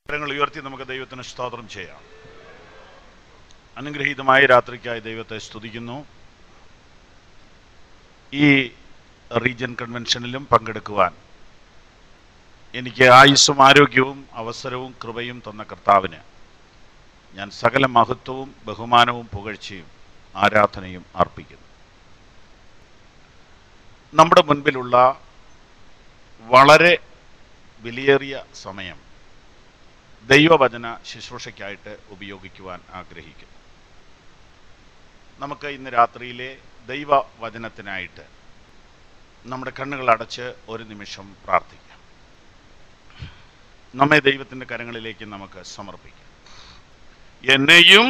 കരങ്ങൾ ഉയർത്തി നമുക്ക് ദൈവത്തിന് സ്തോത്രം ചെയ്യാം അനുഗ്രഹീതമായ രാത്രിക്കായി ദൈവത്തെ സ്തുതിക്കുന്നു ഈ റീജിയൻ കൺവെൻഷനിലും പങ്കെടുക്കുവാൻ എനിക്ക് ആയുസ്സും ആരോഗ്യവും അവസരവും കൃപയും തന്ന കർത്താവിന് ഞാൻ സകല മഹത്വവും ബഹുമാനവും പുകഴ്ചയും ആരാധനയും അർപ്പിക്കുന്നു നമ്മുടെ മുൻപിലുള്ള വളരെ വിലയേറിയ സമയം ദൈവവചന ശുശ്രൂഷയ്ക്കായിട്ട് ഉപയോഗിക്കുവാൻ ആഗ്രഹിക്കുന്നു നമുക്ക് ഇന്ന് രാത്രിയിലെ ദൈവവചനത്തിനായിട്ട് നമ്മുടെ കണ്ണുകൾ അടച്ച് ഒരു നിമിഷം പ്രാർത്ഥിക്കാം നമ്മെ ദൈവത്തിൻ്റെ കരങ്ങളിലേക്ക് നമുക്ക് സമർപ്പിക്കാം എന്നെയും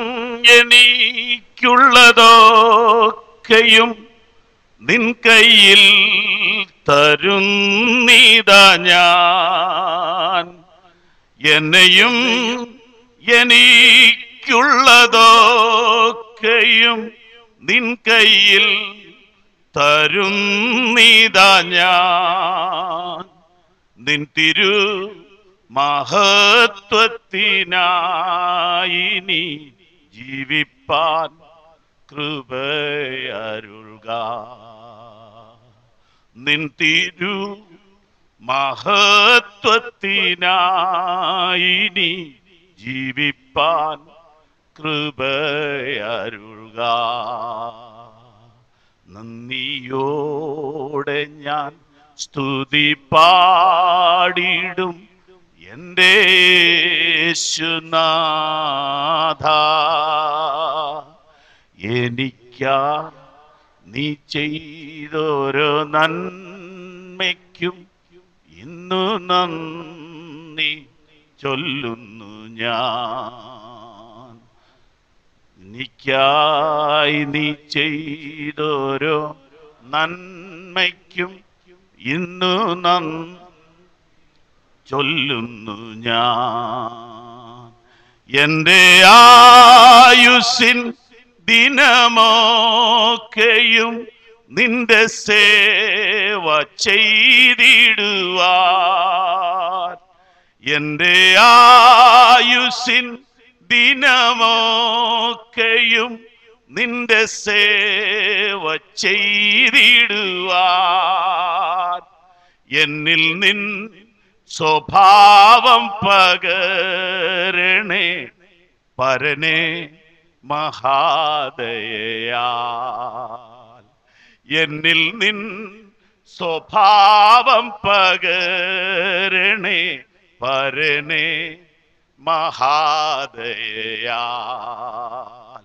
എനിക്കുള്ളതൊക്കെയും നിൻ കയ്യിൽ തരുന്നീതാ ഞാൻ എന്നെയും എനിക്കുള്ളതൊക്കെയും നിൻ കയ്യിൽ തരുന്നീതാ ഞാൻ നിൻ തിരു മഹത്വത്തിനായി നീ ജീവിപ്പാൻ കൃപയരുൾക നിൻ തിരു മഹത്വത്തിനായി നീ ജീവിപ്പാൻ കൃപയരുൾക നന്ദിയോടെ ഞാൻ സ്തുതി പാടിടും എൻ്റെ യേശുനാഥ എനിക്കാ നീ ചെയ്തോരോ നന്മയ്ക്കും ഇന്നു നന്ദി ചൊല്ലുന്നു ഞാൻ എനിക്കായി നീ ചെയ്തോരോ നന്മയ്ക്കും ഇന്നു നന്ദി ചൊല്ലുന്നു ഞാൻ എൻ്റെ ആയുസിൻ ദിനമൊക്കെയും നിന്റെ സേവ ചെയ്തിടുവാൻ എൻ്റെ ആയുസിൻ ദിനമൊക്കെയും നിന്റെ സേവ ചെയ്തിടുവാൻ എന്നിൽ നിൻ സ്വഭാവം പകരണേ പരനെ മഹാദയാൽ എന്നിൽ നിൻ സ്വഭാവം പകരണേ പരനെ മഹാദയാൽ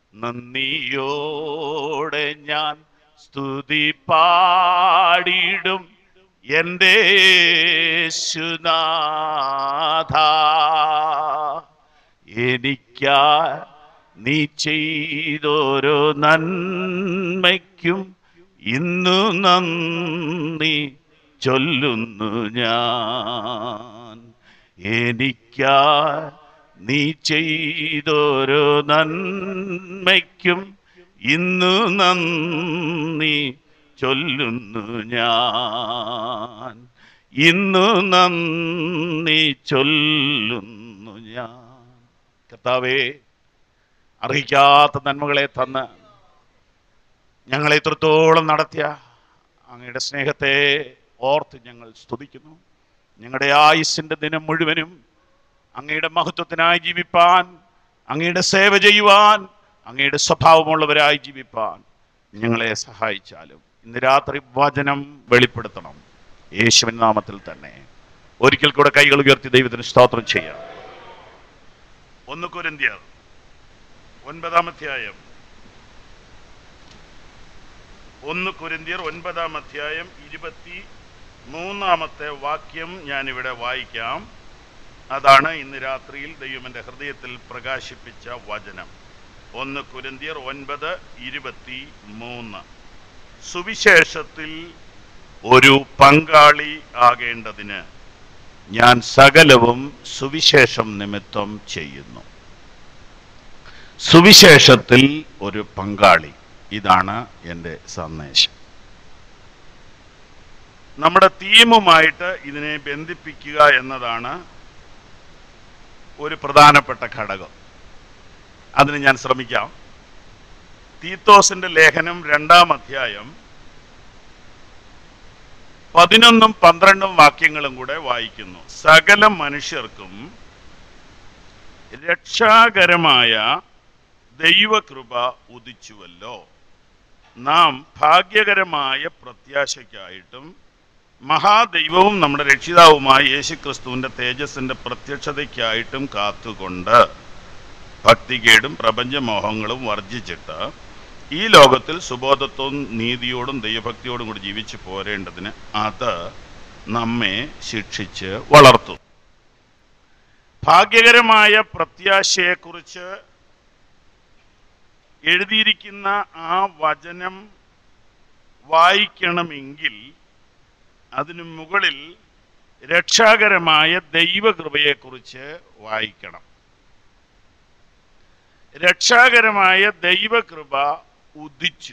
നന്ദിയോടെ ഞാൻ സ്തുതി പാടിടും എൻ്റെ യേശുനാഥ എനിക്കാ നീ ചെയ്തോരോ നന്മയ്ക്കും ഇന്നു നന്ദി ചൊല്ലുന്നു ഞാൻ എനിക്കാ നീ ചെയ്തോരോ നന്മയ്ക്കും ഇന്നു നന്ദി ചൊല്ലുന്നു ഞാൻ ഇന്നു നന്ദി ചൊല്ലുന്നു ഞാൻ കർത്താവേ അർഹിക്കാത്ത നന്മകളെ തന്ന് ഞങ്ങളെ ഇത്രത്തോളം നടത്തിയ അങ്ങയുടെ സ്നേഹത്തെ ഓർത്ത് ഞങ്ങൾ സ്തുതിക്കുന്നു ഞങ്ങളുടെ ആയുസിന്റെ ദിനം മുഴുവനും അങ്ങയുടെ മഹത്വത്തിനായി ജീവിപ്പാൻ അങ്ങയുടെ സേവ ചെയ്യുവാൻ അങ്ങയുടെ സ്വഭാവമുള്ളവരായി ജീവിപ്പാൻ ഞങ്ങളെ സഹായിച്ചാലും ഇന്ന് രാത്രി വചനം വെളിപ്പെടുത്തണം യേശുവിൻ നാമത്തിൽ തന്നെ ഒരിക്കൽ കൂടെ കൈകൾ ഉയർത്തി ദൈവത്തിന് സ്തോത്രം ചെയ്യാം ഒന്ന് കുരന്തിയർ ഒൻപതാം അധ്യായം ഒന്ന് കുരന്തിയർ ഒൻപതാം അധ്യായം ഇരുപത്തി മൂന്നാമത്തെ വാക്യം ഞാനിവിടെ വായിക്കാം അതാണ് ഇന്ന് രാത്രിയിൽ ദൈവം എൻ്റെ ഹൃദയത്തിൽ പ്രകാശിപ്പിച്ച വചനം ഒന്ന് കുരന്തിയർ ഒൻപത് ഇരുപത്തി മൂന്ന് സുവിശേഷത്തിൽ ഒരു പങ്കാളി ആകേണ്ടതിന് ഞാൻ സകലവും സുവിശേഷം നിമിത്തം ചെയ്യുന്നു സുവിശേഷത്തിൽ ഒരു പങ്കാളി ഇതാണ് എൻ്റെ സന്ദേശം നമ്മുടെ തീമുമായിട്ട് ഇതിനെ ബന്ധിപ്പിക്കുക എന്നതാണ് ഒരു പ്രധാനപ്പെട്ട ഘടകം അതിന് ഞാൻ ശ്രമിക്കാം തീത്തോസിന്റെ ലേഖനം രണ്ടാം അധ്യായം പതിനൊന്നും പന്ത്രണ്ടും വാക്യങ്ങളും കൂടെ വായിക്കുന്നു സകല മനുഷ്യർക്കും രക്ഷാകരമായ ദൈവകൃപ ഉദിച്ചുവല്ലോ നാം ഭാഗ്യകരമായ പ്രത്യാശയ്ക്കായിട്ടും മഹാദൈവവും നമ്മുടെ രക്ഷിതാവുമായ യേശുക്രിസ്തുവിന്റെ തേജസ്സിന്റെ പ്രത്യക്ഷതയ്ക്കായിട്ടും കാത്തുകൊണ്ട് ഭക്തികേടും പ്രപഞ്ചമോഹങ്ങളും വർജിച്ചിട്ട് ഈ ലോകത്തിൽ സുബോധത്വവും നീതിയോടും ദൈവഭക്തിയോടും കൂടി ജീവിച്ചു പോരേണ്ടതിന് അത് നമ്മെ ശിക്ഷിച്ച് വളർത്തും ഭാഗ്യകരമായ പ്രത്യാശയെക്കുറിച്ച് എഴുതിയിരിക്കുന്ന ആ വചനം വായിക്കണമെങ്കിൽ അതിനു മുകളിൽ രക്ഷാകരമായ ദൈവകൃപയെക്കുറിച്ച് വായിക്കണം രക്ഷാകരമായ ദൈവകൃപ ഉദിച്ചു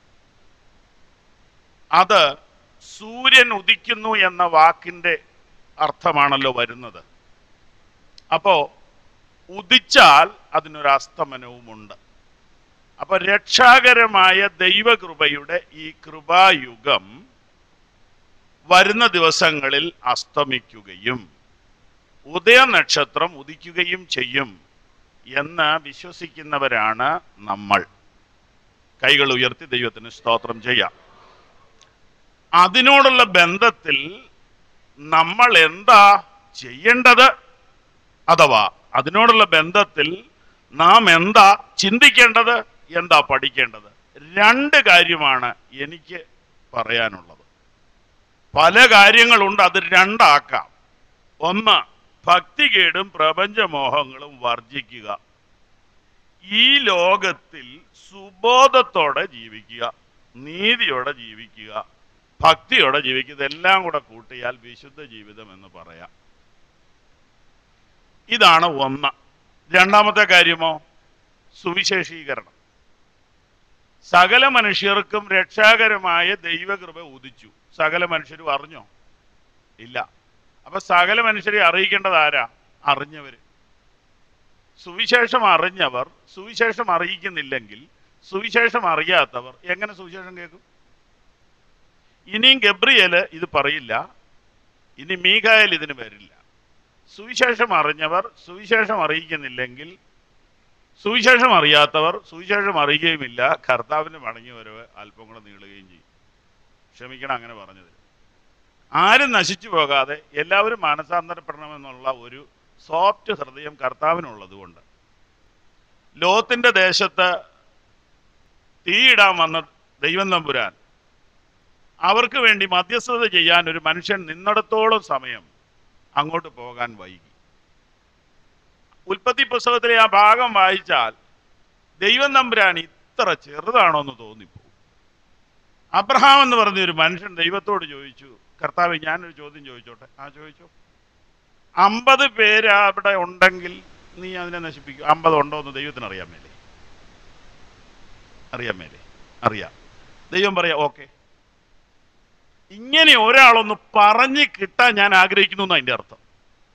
അത് സൂര്യൻ ഉദിക്കുന്നു എന്ന വാക്കിന്റെ അർത്ഥമാണല്ലോ വരുന്നത് അപ്പോ ഉദിച്ചാൽ അതിനൊരു അസ്തമനവുമുണ്ട് അപ്പൊ രക്ഷാകരമായ ദൈവകൃപയുടെ ഈ കൃപായുഗം വരുന്ന ദിവസങ്ങളിൽ അസ്തമിക്കുകയും ഉദയനക്ഷത്രം ഉദിക്കുകയും ചെയ്യും എന്ന് വിശ്വസിക്കുന്നവരാണ് നമ്മൾ കൈകൾ ഉയർത്തി ദൈവത്തിന് സ്തോത്രം ചെയ്യാം അതിനോടുള്ള ബന്ധത്തിൽ നമ്മൾ എന്താ ചെയ്യേണ്ടത് അഥവാ അതിനോടുള്ള ബന്ധത്തിൽ നാം എന്താ ചിന്തിക്കേണ്ടത് എന്താ പഠിക്കേണ്ടത് രണ്ട് കാര്യമാണ് എനിക്ക് പറയാനുള്ളത് പല കാര്യങ്ങളുണ്ട് അത് രണ്ടാക്കാം ഒന്ന് ഭക്തികേടും പ്രപഞ്ചമോഹങ്ങളും വർജിക്കുക ഈ ലോകത്തിൽ സുബോധത്തോടെ ജീവിക്കുക നീതിയോടെ ജീവിക്കുക ഭക്തിയോടെ ജീവിക്കുക ഇതെല്ലാം കൂടെ കൂട്ടിയാൽ വിശുദ്ധ ജീവിതം എന്ന് പറയാം ഇതാണ് ഒന്ന് രണ്ടാമത്തെ കാര്യമോ സുവിശേഷീകരണം സകല മനുഷ്യർക്കും രക്ഷാകരമായ ദൈവകൃപ ഉദിച്ചു സകല മനുഷ്യരും അറിഞ്ഞോ ഇല്ല അപ്പൊ സകല മനുഷ്യരെ അറിയിക്കേണ്ടത് ആരാ അറിഞ്ഞവര് സുവിശേഷം അറിഞ്ഞവർ സുവിശേഷം അറിയിക്കുന്നില്ലെങ്കിൽ സുവിശേഷം അറിയാത്തവർ എങ്ങനെ സുവിശേഷം കേൾക്കും ഇനിയും ഗബ്രിയല് ഇത് പറയില്ല ഇനി മീകായൽ ഇതിന് വരില്ല സുവിശേഷം അറിഞ്ഞവർ സുവിശേഷം അറിയിക്കുന്നില്ലെങ്കിൽ സുവിശേഷം അറിയാത്തവർ സുവിശേഷം അറിയുകയുമില്ല കർത്താവിന് മടങ്ങി വരവ് അല്പം കൂടെ നീളുകയും ചെയ്യും ക്ഷമിക്കണം അങ്ങനെ പറഞ്ഞത് ആരും നശിച്ചു പോകാതെ എല്ലാവരും മാനസാന്തരപ്പെടണമെന്നുള്ള ഒരു സോഫ്റ്റ് ഹൃദയം കർത്താവിനുള്ളത് കൊണ്ട് ലോത്തിന്റെ ദേശത്ത് തീയിടാൻ വന്ന ദൈവം തമ്പുരാൻ അവർക്ക് വേണ്ടി മധ്യസ്ഥത ചെയ്യാൻ ഒരു മനുഷ്യൻ നിന്നിടത്തോളം സമയം അങ്ങോട്ട് പോകാൻ വൈകി ഉൽപ്പത്തി പുസ്തകത്തിലെ ആ ഭാഗം വായിച്ചാൽ ദൈവം തമ്പുരാൻ ഇത്ര ചെറുതാണോ എന്ന് തോന്നിപ്പോകും അബ്രഹാം എന്ന് പറഞ്ഞ ഒരു മനുഷ്യൻ ദൈവത്തോട് ചോദിച്ചു കർത്താവ് ഞാനൊരു ചോദ്യം ചോദിച്ചോട്ടെ ആ ചോദിച്ചോ അമ്പത് പേര് അവിടെ ഉണ്ടെങ്കിൽ നീ അതിനെ നശിപ്പിക്കും അമ്പത് ഉണ്ടോ എന്ന് ദൈവത്തിന് അറിയാൻ മേലേ അറിയാൻ മേലേ അറിയാം ദൈവം പറയാം ഓക്കെ ഇങ്ങനെ ഒരാളൊന്ന് പറഞ്ഞ് കിട്ടാൻ ഞാൻ ആഗ്രഹിക്കുന്നു എന്ന് അതിന്റെ അർത്ഥം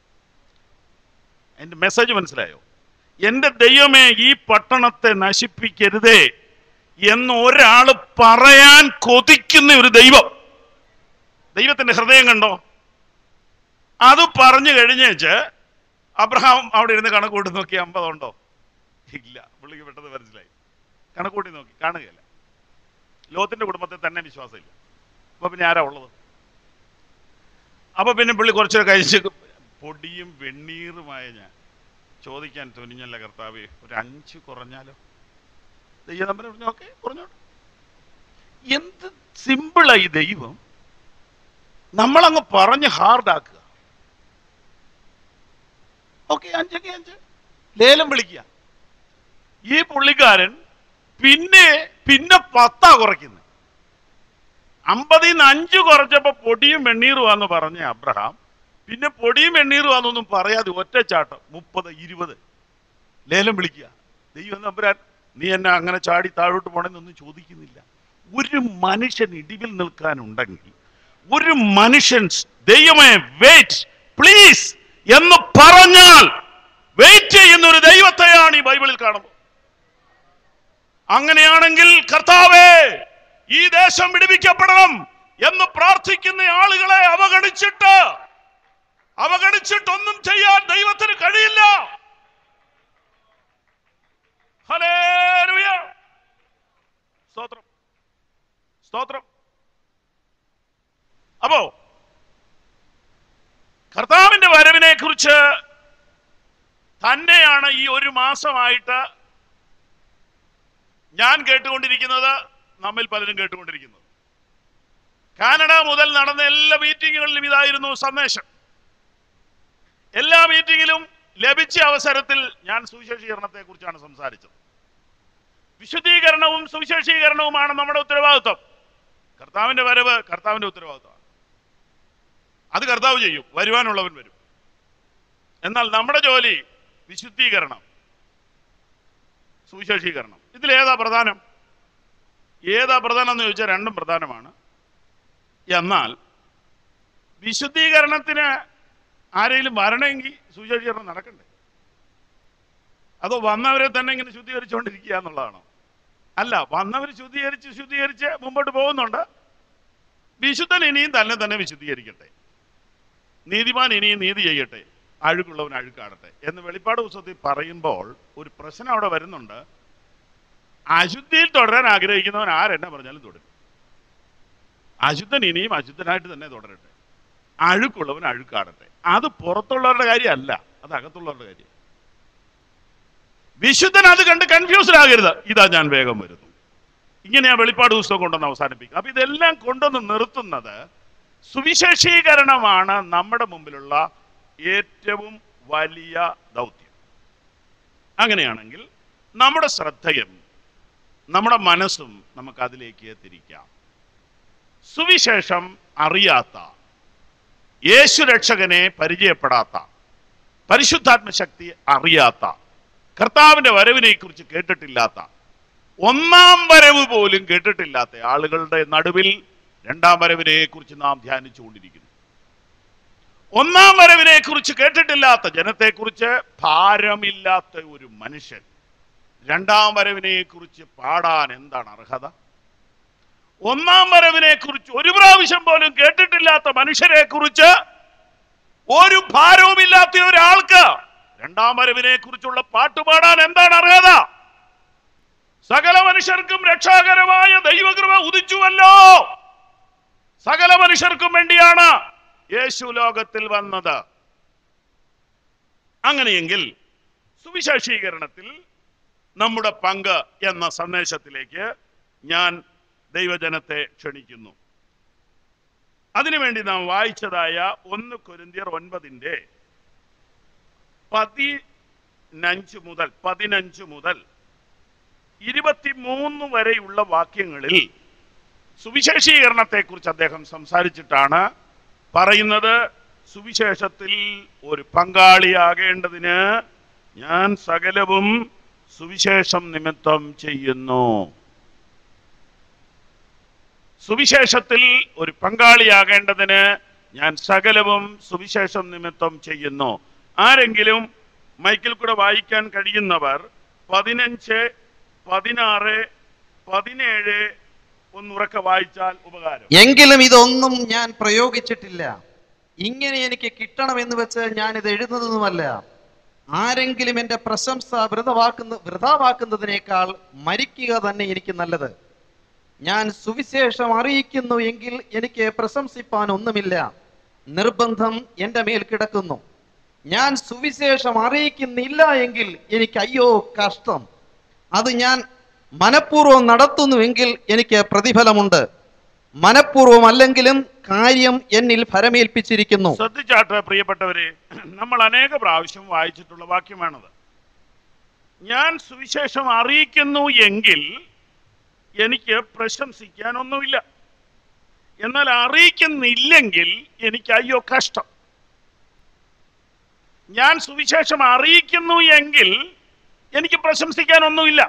എന്റെ മെസ്സേജ് മനസ്സിലായോ എന്റെ ദൈവമേ ഈ പട്ടണത്തെ നശിപ്പിക്കരുതേ എന്ന് ഒരാൾ പറയാൻ കൊതിക്കുന്ന ഒരു ദൈവം ദൈവത്തിന്റെ ഹൃദയം കണ്ടോ അത് പറഞ്ഞു കഴിഞ്ഞേച്ച് അബ്രഹാം അവിടെ ഇരുന്ന് കണക്കൂട്ടി നോക്കി അമ്പതുണ്ടോ ഇല്ല പുള്ളിക്ക് പെട്ടെന്ന് മനസ്സിലായി കണക്കൂട്ടി നോക്കി കാണുകയില്ല ലോകത്തിന്റെ കുടുംബത്തിൽ തന്നെ വിശ്വാസമില്ല അപ്പൊ പിന്നെ ആരാ ഉള്ളത് അപ്പൊ പിന്നെ പുള്ളി കുറച്ചൊക്കെ കഴിച്ച് പൊടിയും വെണ്ണീറുമായ ഞാൻ ചോദിക്കാൻ തുനിഞ്ഞല്ല കർത്താവേ ഒരു അഞ്ച് കുറഞ്ഞാലോ ദൈവം തമ്മിൽ പറഞ്ഞു ഓക്കെ കുറഞ്ഞോട്ടെ എന്ത് സിമ്പിളായി ദൈവം നമ്മളങ്ങ് പറഞ്ഞ് ഹാർഡാക്കുക ഓക്കെ അഞ്ചെങ്കിൽ അഞ്ച് ലേലം വിളിക്കുക ഈ പുള്ളിക്കാരൻ പിന്നെ പിന്നെ പത്താ കുറയ്ക്കുന്നത് അമ്പതിൽ നിന്ന് അഞ്ച് കുറച്ചപ്പോ പൊടിയും വെണ്ണീറുവാന്ന് പറഞ്ഞ അബ്രഹാം പിന്നെ പൊടിയും വെണ്ണീറുവാന്നൊന്നും പറയാതെ ഒറ്റച്ചാട്ടം മുപ്പത് ഇരുപത് ലേലം വിളിക്കുക ദൈവം തമ്പുരാൻ നീ എന്നെ അങ്ങനെ ചാടി താഴോട്ട് പോണെന്നൊന്നും ചോദിക്കുന്നില്ല ഒരു മനുഷ്യൻ ഇടിവിൽ നിൽക്കാനുണ്ടെങ്കിൽ ഒരു മനുഷ്യൻ ദൈവമേ വെയിറ്റ് പ്ലീസ് എന്ന് പറഞ്ഞാൽ വെയിറ്റ് ചെയ്യുന്ന ഒരു ദൈവത്തെയാണ് ഈ ബൈബിളിൽ കാണുന്നത് അങ്ങനെയാണെങ്കിൽ കർത്താവേ ഈ ദേശം വിടുവിക്കപ്പെടണം എന്ന് പ്രാർത്ഥിക്കുന്ന ആളുകളെ അവഗണിച്ചിട്ട് അവഗണിച്ചിട്ടൊന്നും ചെയ്യാൻ ദൈവത്തിന് കഴിയില്ല ഹല്ലേലൂയ. സ്തോത്രം സ്തോത്രം അപ്പോ കർത്താവിന്റെ വരവിനെ കുറിച്ച് തന്നെയാണ് ഈ ഒരു മാസമായിട്ട് ഞാൻ കേട്ടുകൊണ്ടിരിക്കുന്നത് നമ്മിൽ പലരും കേട്ടുകൊണ്ടിരിക്കുന്നത് കാനഡ മുതൽ നടന്ന എല്ലാ മീറ്റിങ്ങുകളിലും ഇതായിരുന്നു സന്ദേശം എല്ലാ മീറ്റിങ്ങിലും ലഭിച്ച അവസരത്തിൽ ഞാൻ സുവിശേഷീകരണത്തെ കുറിച്ചാണ് സംസാരിച്ചത് വിശുദ്ധീകരണവും സുവിശേഷീകരണവുമാണ് നമ്മുടെ ഉത്തരവാദിത്വം കർത്താവിന്റെ വരവ് കർത്താവിന്റെ ഉത്തരവാദിത്വമാണ് അത് കർത്താവ് ചെയ്യും വരുവാനുള്ളവൻ വരും എന്നാൽ നമ്മുടെ ജോലി വിശുദ്ധീകരണം സുവിശേഷീകരണം ഇതിലേതാ പ്രധാനം ഏതാ പ്രധാനം എന്ന് ചോദിച്ചാൽ രണ്ടും പ്രധാനമാണ് എന്നാൽ വിശുദ്ധീകരണത്തിന് ആരെങ്കിലും വരണമെങ്കിൽ സുവിശേഷീകരണം നടക്കണ്ടേ അതോ വന്നവരെ തന്നെ ഇങ്ങനെ ശുദ്ധീകരിച്ചുകൊണ്ടിരിക്കുക എന്നുള്ളതാണോ അല്ല വന്നവർ ശുദ്ധീകരിച്ച് ശുദ്ധീകരിച്ച് മുമ്പോട്ട് പോകുന്നുണ്ട് വിശുദ്ധൻ ഇനിയും തന്നെ തന്നെ വിശുദ്ധീകരിക്കട്ടെ നീതിമാൻ ഇനിയും നീതി ചെയ്യട്ടെ അഴുക്കുള്ളവൻ അഴുക്കാടട്ടെ എന്ന് വെളിപ്പാട് പുസ്തകത്തിൽ പറയുമ്പോൾ ഒരു പ്രശ്നം അവിടെ വരുന്നുണ്ട് അശുദ്ധിയിൽ തുടരാൻ ആഗ്രഹിക്കുന്നവൻ ആരെന്നെ പറഞ്ഞാലും തുടരും അശുദ്ധൻ ഇനിയും അശുദ്ധനായിട്ട് തന്നെ തുടരട്ടെ അഴുക്കുള്ളവൻ അഴുക്കാടട്ടെ അത് പുറത്തുള്ളവരുടെ കാര്യമല്ല അത് അകത്തുള്ളവരുടെ കാര്യം വിശുദ്ധൻ അത് കണ്ട് കൺഫ്യൂസ്ഡ് ആകരുത് ഇതാ ഞാൻ വേഗം വരുന്നു ഇങ്ങനെ ആ വെളിപ്പാട് പുസ്തകം കൊണ്ടുവന്ന് അവസാനിപ്പിക്കും അപ്പൊ ഇതെല്ലാം കൊണ്ടുവന്ന് നിർത്തുന്നത് സുവിശേഷീകരണമാണ് നമ്മുടെ മുമ്പിലുള്ള ഏറ്റവും വലിയ ദൗത്യം അങ്ങനെയാണെങ്കിൽ നമ്മുടെ ശ്രദ്ധയും നമ്മുടെ മനസ്സും നമുക്ക് അതിലേക്ക് തിരിക്കാം സുവിശേഷം അറിയാത്ത യേശു രക്ഷകനെ പരിചയപ്പെടാത്ത പരിശുദ്ധാത്മ ശക്തി അറിയാത്ത കർത്താവിന്റെ വരവിനെ കുറിച്ച് കേട്ടിട്ടില്ലാത്ത ഒന്നാം വരവ് പോലും കേട്ടിട്ടില്ലാത്ത ആളുകളുടെ നടുവിൽ രണ്ടാം വരവിനെ കുറിച്ച് നാം ധ്യാനിച്ചുകൊണ്ടിരിക്കുന്നു ഒന്നാം വരവിനെ കുറിച്ച് കേട്ടിട്ടില്ലാത്ത ജനത്തെക്കുറിച്ച് ഭാരമില്ലാത്ത ഒരു മനുഷ്യൻ രണ്ടാം വരവിനെ കുറിച്ച് പാടാൻ എന്താണ് അർഹത ഒന്നാം വരവിനെ കുറിച്ച് ഒരു പ്രാവശ്യം പോലും കേട്ടിട്ടില്ലാത്ത മനുഷ്യരെ കുറിച്ച് ഒരു ഭാരവുമില്ലാത്ത ഒരാൾക്ക് രണ്ടാം വരവിനെ കുറിച്ചുള്ള പാട്ട് പാടാൻ എന്താണ് അർഹത സകല മനുഷ്യർക്കും രക്ഷാകരമായ ദൈവകൃപ ഉദിച്ചുവല്ലോ സകല മനുഷ്യർക്കും വേണ്ടിയാണ് യേശു ലോകത്തിൽ വന്നത് അങ്ങനെയെങ്കിൽ സുവിശേഷീകരണത്തിൽ നമ്മുടെ പങ്ക് എന്ന സന്ദേശത്തിലേക്ക് ഞാൻ ദൈവജനത്തെ ക്ഷണിക്കുന്നു അതിനുവേണ്ടി നാം വായിച്ചതായ ഒന്ന് കൊരിന്തിയർ ഒൻപതിൻ്റെ പതിനഞ്ച് മുതൽ പതിനഞ്ച് മുതൽ ഇരുപത്തിമൂന്ന് വരെയുള്ള വാക്യങ്ങളിൽ സുവിശേഷീകരണത്തെക്കുറിച്ച് അദ്ദേഹം സംസാരിച്ചിട്ടാണ് പറയുന്നത് സുവിശേഷത്തിൽ ഒരു പങ്കാളിയാകേണ്ടതിന് ഞാൻ സകലവും സുവിശേഷം നിമിത്തം ചെയ്യുന്നു സുവിശേഷത്തിൽ ഒരു പങ്കാളിയാകേണ്ടതിന് ഞാൻ സകലവും സുവിശേഷം നിമിത്തം ചെയ്യുന്നു ആരെങ്കിലും മൈക്കിൽ കൂടെ വായിക്കാൻ കഴിയുന്നവർ പതിനഞ്ച് പതിനാറ് പതിനേഴ് ഒന്നുറക്കെ വായിച്ചാൽ ഉപകാരം എങ്കിലും ഇതൊന്നും ഞാൻ പ്രയോഗിച്ചിട്ടില്ല ഇങ്ങനെ എനിക്ക് കിട്ടണമെന്ന് വെച്ച് ഞാൻ ഇത് എഴുതുന്നതുമല്ല ആരെങ്കിലും എന്റെ പ്രശംസ വൃതവാക്കുന്ന വൃതാവാക്കുന്നതിനേക്കാൾ മരിക്കുക തന്നെ എനിക്ക് നല്ലത് ഞാൻ സുവിശേഷം അറിയിക്കുന്നു എങ്കിൽ എനിക്ക് പ്രശംസിപ്പാൻ ഒന്നുമില്ല നിർബന്ധം എന്റെ മേൽ കിടക്കുന്നു ഞാൻ സുവിശേഷം അറിയിക്കുന്നില്ല എങ്കിൽ എനിക്ക് അയ്യോ കഷ്ടം അത് ഞാൻ മനഃപൂർവ്വം നടത്തുന്നുവെങ്കിൽ എനിക്ക് പ്രതിഫലമുണ്ട് മനഃപൂർവ്വം അല്ലെങ്കിലും കാര്യം എന്നിൽ ഫലമേൽപ്പിച്ചിരിക്കുന്നു ശ്രദ്ധിച്ചാട്ടെ പ്രിയപ്പെട്ടവരെ നമ്മൾ അനേക പ്രാവശ്യം വായിച്ചിട്ടുള്ള വാക്യമാണത് ഞാൻ സുവിശേഷം അറിയിക്കുന്നു എങ്കിൽ എനിക്ക് പ്രശംസിക്കാൻ ഒന്നുമില്ല എന്നാൽ അറിയിക്കുന്നില്ലെങ്കിൽ എനിക്ക് അയ്യോ കഷ്ടം ഞാൻ സുവിശേഷം അറിയിക്കുന്നു എങ്കിൽ എനിക്ക് പ്രശംസിക്കാൻ ഒന്നുമില്ല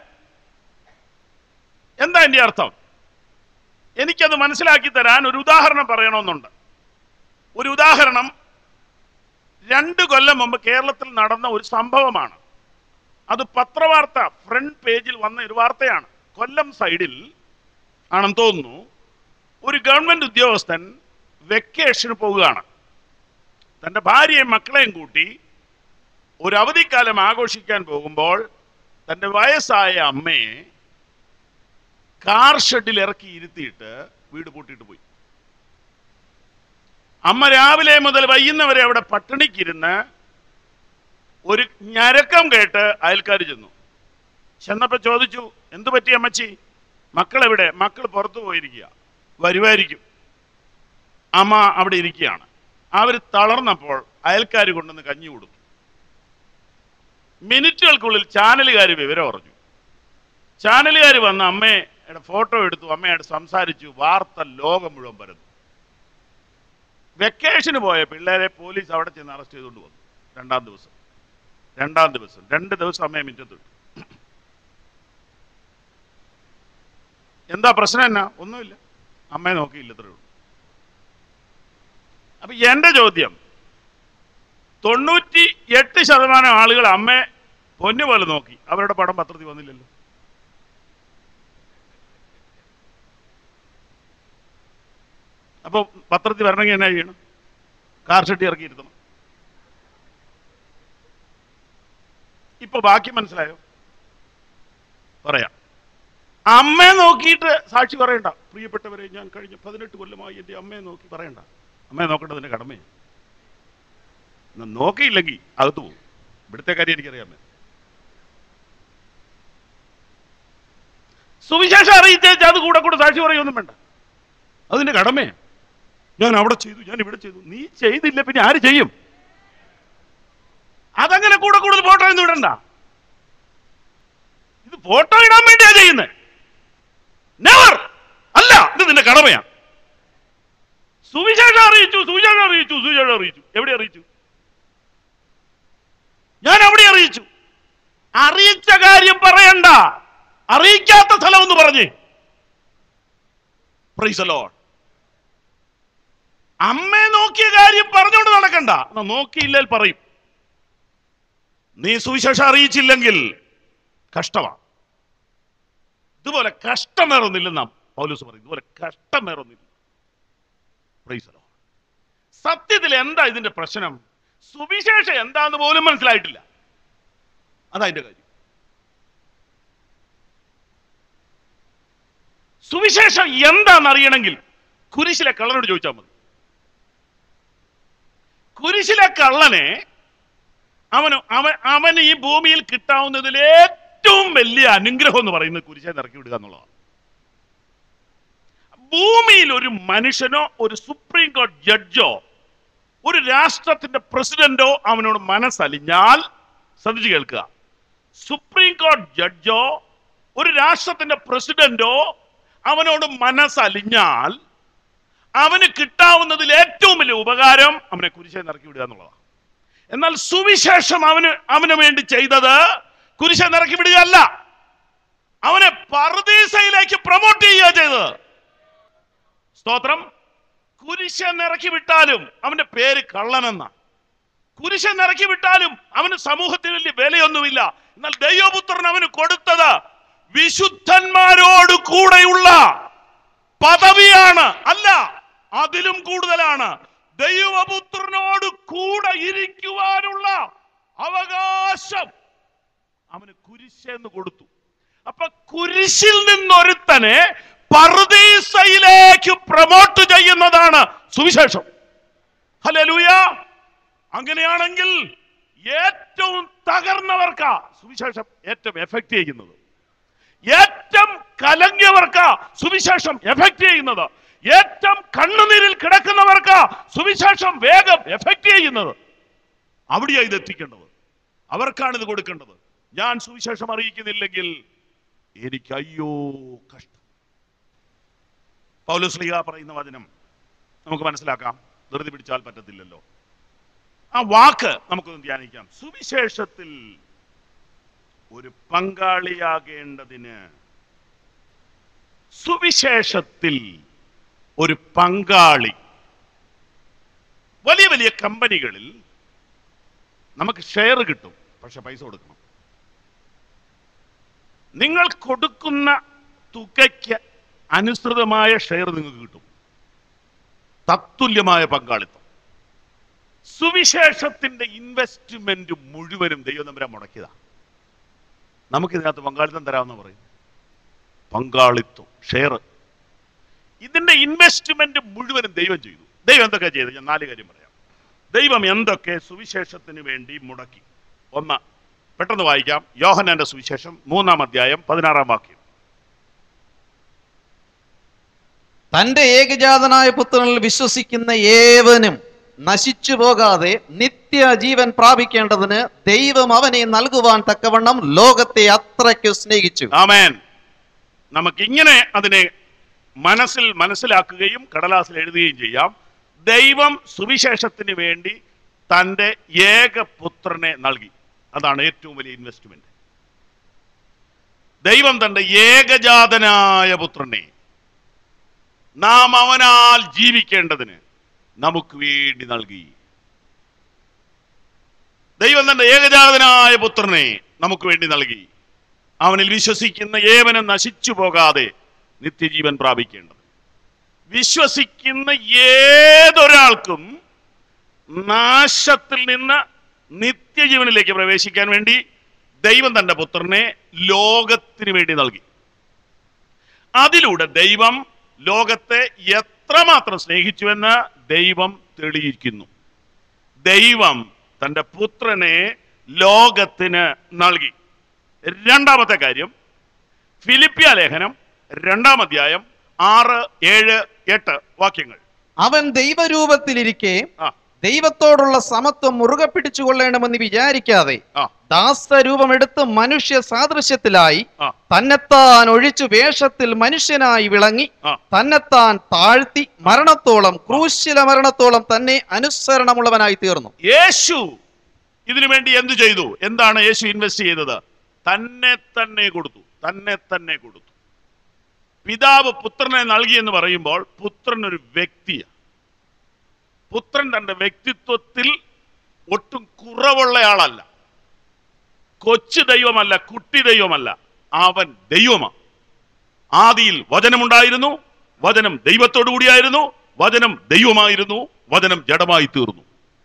എന്താ എൻ്റെ അർത്ഥം എനിക്കത് മനസ്സിലാക്കി തരാൻ ഒരു ഉദാഹരണം പറയണമെന്നുണ്ട് ഒരു ഉദാഹരണം രണ്ട് കൊല്ലം മുമ്പ് കേരളത്തിൽ നടന്ന ഒരു സംഭവമാണ് അത് പത്രവാർത്ത ഫ്രണ്ട് പേജിൽ വന്ന ഒരു വാർത്തയാണ് കൊല്ലം സൈഡിൽ ആണെന്ന് തോന്നുന്നു ഒരു ഗവൺമെന്റ് ഉദ്യോഗസ്ഥൻ വെക്കേഷന് പോവുകയാണ് തന്റെ ഭാര്യയും മക്കളെയും കൂട്ടി ഒരു അവധിക്കാലം ആഘോഷിക്കാൻ പോകുമ്പോൾ തന്റെ വയസ്സായ അമ്മയെ കാർ ഷെഡിൽ ഇറക്കി ഇരുത്തിയിട്ട് വീട് പൂട്ടിയിട്ട് പോയി അമ്മ രാവിലെ മുതൽ വൈകുന്നവരെ അവിടെ പട്ടിണിക്കിരുന്ന് ഒരു ഞരക്കം കേട്ട് അയൽക്കാർ ചെന്നു ചെന്നപ്പോ ചോദിച്ചു എന്തു പറ്റി അമ്മച്ചി മക്കൾ എവിടെ മക്കൾ പുറത്തു പോയിരിക്കുക വരുമായിരിക്കും അമ്മ അവിടെ ഇരിക്കുകയാണ് അവർ തളർന്നപ്പോൾ അയൽക്കാർ കൊണ്ടുവന്ന് കഞ്ഞി കൊടുത്തു മിനിറ്റുകൾക്കുള്ളിൽ ചാനലുകാർ വിവരം അറിഞ്ഞു ചാനലുകാർ വന്ന് അമ്മയുടെ ഫോട്ടോ എടുത്തു അമ്മയോട് സംസാരിച്ചു വാർത്ത ലോകം മുഴുവൻ പരന്നു വെക്കേഷന് പോയ പിള്ളേരെ പോലീസ് അവിടെ ചെന്ന് അറസ്റ്റ് ചെയ്തുകൊണ്ട് വന്നു രണ്ടാം ദിവസം രണ്ടാം ദിവസം രണ്ട് ദിവസം അമ്മയെ മിറ്റത്തിട്ടു എന്താ പ്രശ്നം എന്നാ ഒന്നുമില്ല അമ്മയെ നോക്കിയില്ല ഇത്രേ ഉള്ളൂ അപ്പൊ എന്റെ ചോദ്യം തൊണ്ണൂറ്റി എട്ട് ശതമാനം ആളുകൾ അമ്മയെ പൊന്നു പോലെ നോക്കി അവരുടെ പടം പത്രത്തിൽ വന്നില്ലല്ലോ അപ്പൊ പത്രത്തിൽ വരണമെങ്കിൽ എന്നാ ചെയ്യണം കാർ ഷെട്ടി ഇറക്കിയിരുത്തണം ഇപ്പൊ ബാക്കി മനസ്സിലായോ പറയാം അമ്മയെ നോക്കിയിട്ട് സാക്ഷി പറയണ്ട പ്രിയപ്പെട്ടവരെ ഞാൻ കഴിഞ്ഞ പതിനെട്ട് കൊല്ലമായി എൻ്റെ അമ്മയെ നോക്കി പറയണ്ട അമ്മയെ നോക്കേണ്ടതിന്റെ കടമയാണ് എന്നാ നോക്കിയില്ലെങ്കിൽ അകത്ത് പോകും ഇവിടുത്തെ കാര്യം എനിക്കറിയാമേ സുവിശേഷം അറിയിച്ചേച്ച് അത് കൂടെ കൂടെ സാക്ഷി പറയൊന്നും വേണ്ട അതിന്റെ കടമയാണ് ഞാൻ അവിടെ ചെയ്തു ഞാൻ ഇവിടെ ചെയ്തു നീ ചെയ്തില്ല പിന്നെ ആര് ചെയ്യും അതങ്ങനെ കൂടെ കൂടുതൽ ഫോട്ടോ ഒന്നും ഇടണ്ട ഇത് ഫോട്ടോ ഇടാൻ വേണ്ടിയാ ചെയ്യുന്നത് നെവർ അല്ല ഇത് നിന്റെ കടമയാണ് സുവിശേഷം അറിയിച്ചു സുവിശേഷം അറിയിച്ചു സുവിശേഷം അറിയിച്ചു എവിടെ അറിയിച്ചു ഞാൻ എവിടെ അറിയിച്ചു അറിയിച്ച കാര്യം പറയണ്ട അറിയിക്കാത്ത സ്ഥലം ഒന്ന് പറഞ്ഞേ പ്രൈസ് ലോഡ് അമ്മയെ നോക്കിയ കാര്യം പറഞ്ഞുകൊണ്ട് നടക്കണ്ട എന്നാ നോക്കിയില്ലേൽ പറയും നീ സുവിശേഷം അറിയിച്ചില്ലെങ്കിൽ കഷ്ടമാണ് ഇതുപോലെ കഷ്ടം വേറൊന്നില്ലെന്നാ പൗലൂസ് പറയും ഇതുപോലെ കഷ്ടം വേറൊന്നില്ല പ്രൈസ് ലോഡ് സത്യത്തിൽ എന്താ ഇതിന്റെ പ്രശ്നം സുവിശേഷം എന്താന്ന് പോലും മനസ്സിലായിട്ടില്ല അതാ അതിന്റെ കാര്യം സുവിശേഷം എന്താണെന്ന് അറിയണമെങ്കിൽ കുരിശിലെ കള്ളനോട് ചോദിച്ചാൽ മതി കുരിശിലെ കള്ളനെ അവന് അവൻ അവന് ഈ ഭൂമിയിൽ കിട്ടാവുന്നതിൽ ഏറ്റവും വലിയ അനുഗ്രഹം എന്ന് പറയുന്നത് കുരിശെ നിറക്കി വിടുക എന്നുള്ളതാണ് ഭൂമിയിൽ ഒരു മനുഷ്യനോ ഒരു സുപ്രീം കോടതി ജഡ്ജോ ഒരു രാഷ്ട്രത്തിന്റെ പ്രസിഡന്റോ അവനോട് മനസ്സലിഞ്ഞാൽ ശ്രദ്ധിച്ചു കേൾക്കുക സുപ്രീം കോടതി ജഡ്ജോ ഒരു രാഷ്ട്രത്തിന്റെ പ്രസിഡന്റോ അവനോട് മനസ്സലിഞ്ഞാൽ അവന് കിട്ടാവുന്നതിൽ ഏറ്റവും വലിയ ഉപകാരം അവനെ കുരിശെ നിറക്കി വിടുക എന്നുള്ളതാണ് എന്നാൽ സുവിശേഷം അവന് അവന് വേണ്ടി ചെയ്തത് കുരിശെ നിറക്കി വിടുകയല്ല അവനെ പർദീസയിലേക്ക് പ്രൊമോട്ട് ചെയ്യുക ചെയ്തത് സ്തോത്രം കുരിശെ നിറക്കി വിട്ടാലും അവന്റെ പേര് കള്ളനെന്ന കുരിശെ നിറക്കി വിട്ടാലും അവന് സമൂഹത്തിൽ വലിയ വിലയൊന്നുമില്ല എന്നാൽ ദൈവപുത്രൻ അവന് കൊടുത്തത് വിശുദ്ധന്മാരോട് കൂടെയുള്ള പദവിയാണ് അല്ല അതിലും കൂടുതലാണ് ദൈവപുത്രനോട് കൂടെ ഇരിക്കുവാനുള്ള അവകാശം അവന് കുരിശെന്ന് കൊടുത്തു അപ്പൊ കുരിശിൽ നിന്നൊരുത്തനെ പർദീസയിലേക്ക് പ്രൊമോട്ട് ചെയ്യുന്നതാണ് സുവിശേഷം ഹലലൂയ അങ്ങനെയാണെങ്കിൽ ഏറ്റവും തകർന്നവർക്കാ സുവിശേഷം ഏറ്റവും എഫക്ട് ചെയ്യുന്നത് ഏറ്റവും കലങ്ങിയവർക്കാ സുവിശേഷം എഫക്ട് ചെയ്യുന്നത് ഏറ്റവും കണ്ണുനീരിൽ കിടക്കുന്നവർക്കാ സുവിശേഷം വേഗം എഫക്ട് ചെയ്യുന്നത് അവിടെയാ ഇത് എത്തിക്കേണ്ടത് അവർക്കാണ് ഇത് കൊടുക്കേണ്ടത് ഞാൻ സുവിശേഷം അറിയിക്കുന്നില്ലെങ്കിൽ എനിക്ക് അയ്യോ കഷ്ടം പൗലോസ്ലിഹ പറയുന്ന വചനം നമുക്ക് മനസ്സിലാക്കാം ധൃതി പിടിച്ചാൽ പറ്റത്തില്ലല്ലോ ആ വാക്ക് നമുക്കൊന്ന് ധ്യാനിക്കാം സുവിശേഷത്തിൽ ഒരു പങ്കാളിയാകേണ്ടതിന് സുവിശേഷത്തിൽ ഒരു പങ്കാളി വലിയ വലിയ കമ്പനികളിൽ നമുക്ക് ഷെയർ കിട്ടും പക്ഷെ പൈസ കൊടുക്കണം നിങ്ങൾ കൊടുക്കുന്ന തുകയ്ക്ക് അനുസൃതമായ ഷെയർ നിങ്ങൾക്ക് കിട്ടും തത്തുല്യമായ പങ്കാളിത്തം സുവിശേഷത്തിന്റെ ഇൻവെസ്റ്റ്മെന്റ് മുഴുവനും ദൈവം നമ്പരാൻ മുടക്കിയതാ നമുക്കിതിനകത്ത് പങ്കാളിത്തം തരാമെന്ന് പറയും പങ്കാളിത്തം ഷെയർ ഇതിന്റെ ഇൻവെസ്റ്റ്മെന്റ് മുഴുവനും ദൈവം ചെയ്തു ദൈവം എന്തൊക്കെ ചെയ്തു ഞാൻ നാല് കാര്യം പറയാം ദൈവം എന്തൊക്കെ സുവിശേഷത്തിന് വേണ്ടി മുടക്കി ഒന്ന് പെട്ടെന്ന് വായിക്കാം യോഹനാന്റെ സുവിശേഷം മൂന്നാം അധ്യായം പതിനാറാം വാക്യം തന്റെ ഏകജാതനായ പുത്രനിൽ വിശ്വസിക്കുന്ന ഏവനും നശിച്ചു പോകാതെ നിത്യജീവൻ പ്രാപിക്കേണ്ടതിന് ദൈവം അവനെ നൽകുവാൻ തക്കവണ്ണം ലോകത്തെ അത്രയ്ക്ക് സ്നേഹിച്ചു ആമേൻ നമുക്കിങ്ങനെ അതിനെ മനസ്സിൽ മനസ്സിലാക്കുകയും കടലാസിൽ എഴുതുകയും ചെയ്യാം ദൈവം സുവിശേഷത്തിന് വേണ്ടി തൻ്റെ ഏകപുത്രനെ നൽകി അതാണ് ഏറ്റവും വലിയ ഇൻവെസ്റ്റ്മെന്റ് ദൈവം തന്റെ ഏകജാതനായ പുത്രനെ നാം അവനാൽ ജീവിക്കേണ്ടതിന് നമുക്ക് വേണ്ടി നൽകി ദൈവം തന്റെ ഏകജാതനായ പുത്രനെ നമുക്ക് വേണ്ടി നൽകി അവനിൽ വിശ്വസിക്കുന്ന ഏവനും നശിച്ചു പോകാതെ നിത്യജീവൻ പ്രാപിക്കേണ്ടത് വിശ്വസിക്കുന്ന ഏതൊരാൾക്കും നാശത്തിൽ നിന്ന് നിത്യജീവനിലേക്ക് പ്രവേശിക്കാൻ വേണ്ടി ദൈവം തന്റെ പുത്രനെ ലോകത്തിന് വേണ്ടി നൽകി അതിലൂടെ ദൈവം ലോകത്തെ എത്രമാത്രം സ്നേഹിച്ചുവെന്ന് ദൈവം തെളിയിക്കുന്നു ദൈവം തന്റെ പുത്രനെ ലോകത്തിന് നൽകി രണ്ടാമത്തെ കാര്യം ഫിലിപ്പിയ ലേഖനം രണ്ടാം അധ്യായം ആറ് ഏഴ് എട്ട് വാക്യങ്ങൾ അവൻ ദൈവരൂപത്തിലിരിക്കെ ആ ദൈവത്തോടുള്ള സമത്വം മുറുകെ പിടിച്ചുകൊള്ളണമെന്ന് വിചാരിക്കാതെ ആ ദാസരൂപമെടുത്ത് മനുഷ്യ സാദൃശ്യത്തിലായി ആ തന്നെത്താൻ ഒഴിച്ചു വേഷത്തിൽ മനുഷ്യനായി വിളങ്ങി ആ തന്നെത്താൻ താഴ്ത്തി മരണത്തോളം ക്രൂശില മരണത്തോളം തന്നെ അനുസരണമുള്ളവനായി തീർന്നു യേശു ഇതിനു വേണ്ടി എന്തു ചെയ്തു എന്താണ് യേശു ഇൻവെസ്റ്റ് ചെയ്തത് തന്നെ തന്നെ കൊടുത്തു തന്നെ തന്നെ കൊടുത്തു പിതാവ് പുത്രനെ നൽകി എന്ന് പറയുമ്പോൾ പുത്രൻ ഒരു വ്യക്തിയാണ് പുത്രൻ തന്റെ വ്യക്തിത്വത്തിൽ ഒട്ടും കുറവുള്ളയാളല്ല കൊച്ചു ദൈവമല്ല കുട്ടി ദൈവമല്ല അവൻ ദൈവമാണ് ആദിയിൽ വചനമുണ്ടായിരുന്നു വചനം ദൈവത്തോടു കൂടിയായിരുന്നു വചനം ദൈവമായിരുന്നു വചനം ജഡമായി തീർന്നു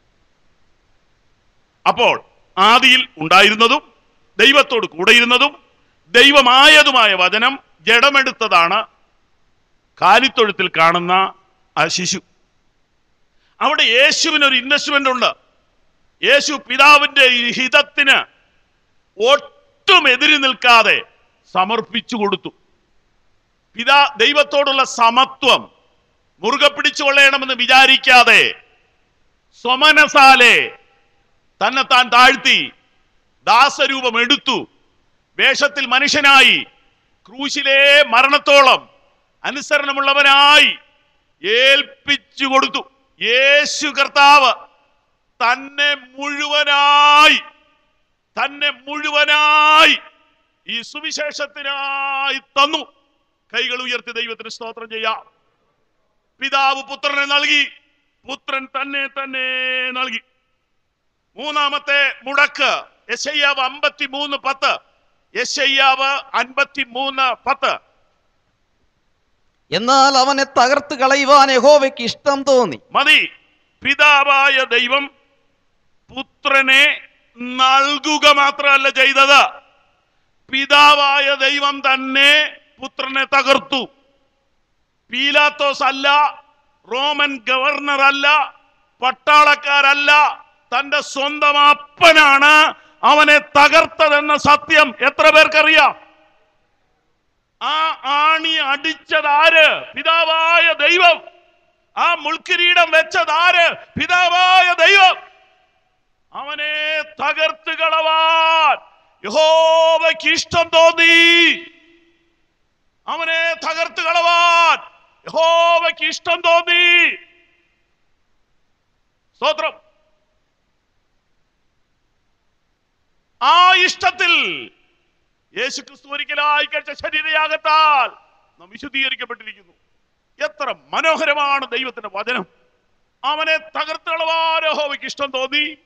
അപ്പോൾ ആദിയിൽ ഉണ്ടായിരുന്നതും ദൈവത്തോട് കൂടെയിരുന്നതും ദൈവമായതുമായ വചനം ജഡമെടുത്തതാണ് കാലിത്തൊഴുത്തിൽ കാണുന്ന ആ ശിശു അവിടെ യേശുവിന് ഒരു ഇൻവെസ്റ്റ്മെന്റ് ഉണ്ട് യേശു പിതാവിന്റെ ഈ ഹിതത്തിന് ഒട്ടും എതിരി നിൽക്കാതെ സമർപ്പിച്ചു കൊടുത്തു പിതാ ദൈവത്തോടുള്ള സമത്വം മുറുകെ പിടിച്ചുകൊള്ളണമെന്ന് വിചാരിക്കാതെ സ്വമനസാലെ തന്നെ താൻ താഴ്ത്തി ദാസരൂപം എടുത്തു വേഷത്തിൽ മനുഷ്യനായി ക്രൂശിലെ മരണത്തോളം അനുസരണമുള്ളവനായി ഏൽപ്പിച്ചു കൊടുത്തു യേശു കർത്താവ് തന്നെ മുഴുവനായി തന്നെ മുഴുവനായി ഈ സുവിശേഷത്തിനായി തന്നു കൈകൾ ഉയർത്തി ദൈവത്തിന് സ്തോത്രം ചെയ്യാം പിതാവ് പുത്രനെ നൽകി പുത്രൻ തന്നെ തന്നെ നൽകി മൂന്നാമത്തെ മുടക്ക് യശയ്യാവ് അമ്പത്തി മൂന്ന് പത്ത് യശയ്യാവ് അൻപത്തി മൂന്ന് പത്ത് എന്നാൽ അവനെ തകർത്ത് കളയുവാൻ യഹോവയ്ക്ക് ഇഷ്ടം തോന്നി മതി പിതാവായ ദൈവം പുത്രനെ നൽകുക മാത്രമല്ല ചെയ്തത് പിതാവായ ദൈവം തന്നെ പുത്രനെ തകർത്തു പീലാത്തോസ് അല്ല റോമൻ ഗവർണർ അല്ല പട്ടാളക്കാരല്ല തന്റെ സ്വന്തം അപ്പനാണ് അവനെ തകർത്തതെന്ന സത്യം എത്ര പേർക്കറിയാം ആ ആണി അടിച്ചത് ആര് പിതാവായ ദൈവം ആ മുൾക്കിരീടം വെച്ചത് ആര് പിതാവായ ദൈവം അവനെ തകർത്ത് കളവാൻ യഹോവയ്ക്ക് ഇഷ്ടം തോന്നി അവനെ തകർത്ത് കളവാൻ യഹോവയ്ക്ക് ഇഷ്ടം തോന്നി സ്തോത്രം ആ ഇഷ്ടത്തിൽ യേശു ക്രിസ്തു ഒരിക്കലായി കഴിച്ച ശരീരയാകത്താൽ നാം വിശുദ്ധീകരിക്കപ്പെട്ടിരിക്കുന്നു എത്ര മനോഹരമാണ് ദൈവത്തിന്റെ വചനം അവനെ തകർത്തുകളവാൻ യഹോവയ്ക്ക് ഇഷ്ടം തോന്നി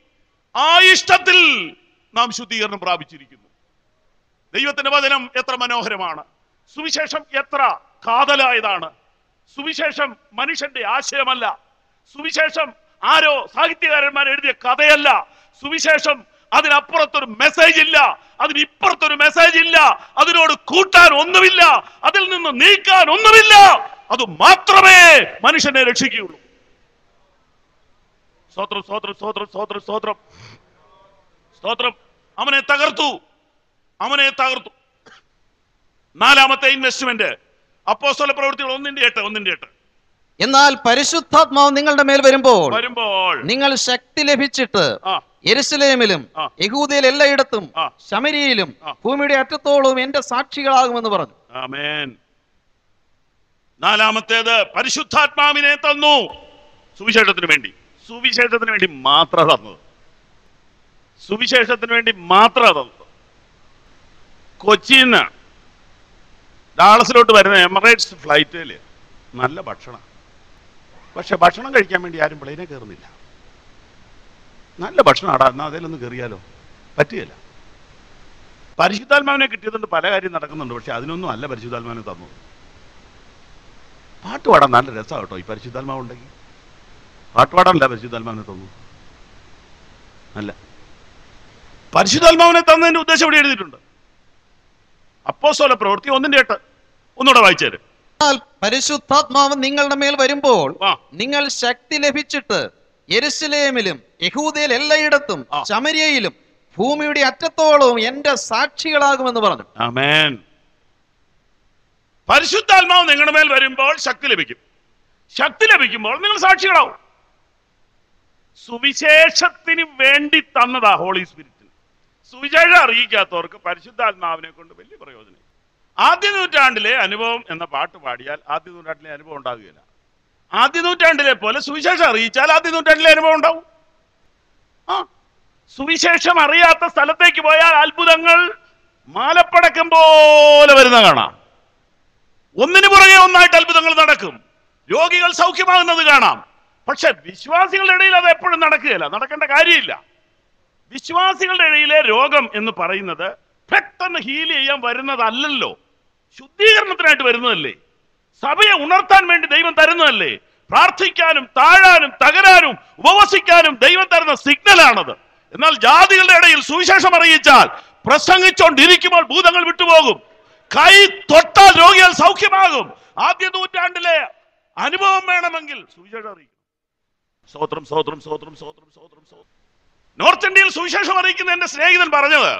ആ ഇഷ്ടത്തിൽ നാം ശുദ്ധീകരണം പ്രാപിച്ചിരിക്കുന്നു ദൈവത്തിന്റെ വചനം എത്ര മനോഹരമാണ് സുവിശേഷം എത്ര കാതലായതാണ് സുവിശേഷം മനുഷ്യന്റെ ആശയമല്ല സുവിശേഷം ആരോ സാഹിത്യകാരന്മാർ എഴുതിയ കഥയല്ല സുവിശേഷം അതിനപ്പുറത്തൊരു മെസ്സേജ് ഇല്ല അതിനിപ്പുറത്തൊരു മെസ്സേജ് ഇല്ല അതിനോട് കൂട്ടാൻ ഒന്നുമില്ല അതിൽ നിന്ന് നീക്കാൻ ഒന്നുമില്ല അത് മാത്രമേ മനുഷ്യനെ രക്ഷിക്കുകയുള്ളൂ സ്തോത്രം സ്തോത്രം സ്തോത്രം സ്തോത്രം സ്തോത്രം സ്തോത്രം അവനെ തകർത്തു അവനെ തകർത്തു നാലാമത്തെ ഇൻവെസ്റ്റ്മെന്റ് അപ്പോസ്തല പ്രവൃത്തികൾ ഒന്നിന്റെ എട്ട് ഒന്നിന്റെ എട്ട് എന്നാൽ പരിശുദ്ധാത്മാവ് നിങ്ങളുടെ മേൽ വരുമ്പോൾ വരുമ്പോൾ നിങ്ങൾ ശക്തി ലഭിച്ചിട്ട് ആ യെരുസലേമിലും ആ. യഹൂദയിൽ എല്ലായിടത്തും ആ. ശമരിയിലും ആ. ഭൂമിയുടെ അറ്റത്തോളവും എന്റെ സാക്ഷികളാകുമെന്ന് പറഞ്ഞു ആമേൻ നാലാമത്തേത് പരിശുദ്ധാത്മാവിനെ തന്നു സുവിശേഷത്തിന് വേണ്ടി സുവിശേഷത്തിന് വേണ്ടി മാത്രം തന്നത് സുവിശേഷത്തിന് വേണ്ടി മാത്രം തന്നത് കൊച്ചിയിൽ നിന്ന് ഡാളസിലോട്ട് വരുന്ന എമറേറ്റ്സ് ഫ്ലൈറ്റിൽ നല്ല ഭക്ഷണം പക്ഷെ ഭക്ഷണം കഴിക്കാൻ വേണ്ടി ആരും പ്ലെയിനെ കയറുന്നില്ല നല്ല ഭക്ഷണം ആടാ എന്നാൽ അതിലൊന്ന് കയറിയാലോ പറ്റുകയില്ല പരിശുദ്ധാത്മാവിനെ കിട്ടിയതുകൊണ്ട് പല കാര്യം നടക്കുന്നുണ്ട് പക്ഷെ അതിനൊന്നും അല്ല പരിശുദ്ധാത്മാവിനെ തന്നത് പാട്ട് പാടാൻ നല്ല രസമാണ് കേട്ടോ ഈ പരിശുദ്ധാത്മാവ് ഉണ്ടെങ്കിൽ പാട്ട് പാടാനല്ല പരിശുദ്ധാത്മാവിനെ തന്നു അല്ല പരിശുദ്ധാത്മാവിനെ തന്നതിന്റെ ഉദ്ദേശം ഇവിടെ എഴുതിയിട്ടുണ്ട് അപ്പോസ്തല പ്രവൃത്തി ഒന്നിന്റെ എട്ട് ഒന്നുകൂടെ വായിച്ചേര് എന്നാൽ പരിശുദ്ധാത്മാവ് നിങ്ങളുടെ മേൽ വരുമ്പോൾ ആ നിങ്ങൾ ശക്തി ലഭിച്ചിട്ട് യെരുസലേമിലും യഹൂദയിൽ എല്ലായിടത്തും ആ. ശമരിയയിലും ഭൂമിയുടെ അറ്റത്തോളവും എന്റെ സാക്ഷികളാകുമെന്ന് പറഞ്ഞു ആമേൻ പരിശുദ്ധാത്മാവ് നിങ്ങളുടെ മേൽ വരുമ്പോൾ ശക്തി ലഭിക്കും ശക്തി ലഭിക്കുമ്പോൾ നിങ്ങൾ സാക്ഷികളാവും സുവിശേഷത്തിന് വേണ്ടി തന്നതാ ഹോളി സ്പിരിറ്റ് സുവിശേഷം അറിയിക്കാത്തവർക്ക് പരിശുദ്ധാത്മാവിനെ കൊണ്ട് വലിയ പ്രയോജനം ആദ്യ നൂറ്റാണ്ടിലെ അനുഭവം എന്ന പാട്ട് പാടിയാൽ ആദ്യ നൂറ്റാണ്ടിലെ അനുഭവം ഉണ്ടാകുകയില്ല ആദ്യ നൂറ്റാണ്ടിലെ പോലെ സുവിശേഷം അറിയിച്ചാൽ ആദ്യ നൂറ്റാണ്ടിലെ അനുഭവം ഉണ്ടാവും ആ സുവിശേഷം അറിയാത്ത സ്ഥലത്തേക്ക് പോയാൽ അത്ഭുതങ്ങൾ മാലപ്പടക്കം പോലെ വരുന്ന കാണാം ഒന്നിനു പുറകെ ഒന്നായിട്ട് അത്ഭുതങ്ങൾ നടക്കും രോഗികൾ സൗഖ്യമാകുന്നത് കാണാം പക്ഷെ വിശ്വാസികളുടെ ഇടയിൽ അത് എപ്പോഴും നടക്കുകയില്ല നടക്കേണ്ട കാര്യമില്ല വിശ്വാസികളുടെ ഇടയിലെ രോഗം എന്ന് പറയുന്നത് പെട്ടെന്ന് ഹീൽ ചെയ്യാൻ വരുന്നതല്ലല്ലോ ശുദ്ധീകരണത്തിനായിട്ട് വരുന്നതല്ലേ സഭയെ ഉണർത്താൻ വേണ്ടി ദൈവം തരുന്നതല്ലേ പ്രാർത്ഥിക്കാനും താഴാനും തകരാനും ഉപവസിക്കാനും ദൈവം തരുന്ന സിഗ്നലാണത് എന്നാൽ ജാതികളുടെ ഇടയിൽ സുവിശേഷം അറിയിച്ചാൽ പ്രസംഗിച്ചുകൊണ്ടിരിക്കുമ്പോൾ ഭൂതങ്ങൾ വിട്ടുപോകും കൈ തൊട്ടാൽ രോഗികൾ സൗഖ്യമാകും ആദ്യ നൂറ്റാണ്ടിലെ അനുഭവം വേണമെങ്കിൽ സുവിശേഷം അറിയിക്കും സ്തോത്രം സ്തോത്രം സ്തോത്രം സ്തോത്രം സ്തോത്രം സ്തോത്രം നോർത്ത് ഇന്ത്യയിൽ സുവിശേഷം അറിയിക്കുന്ന എന്റെ സ്നേഹിതൻ പറഞ്ഞത്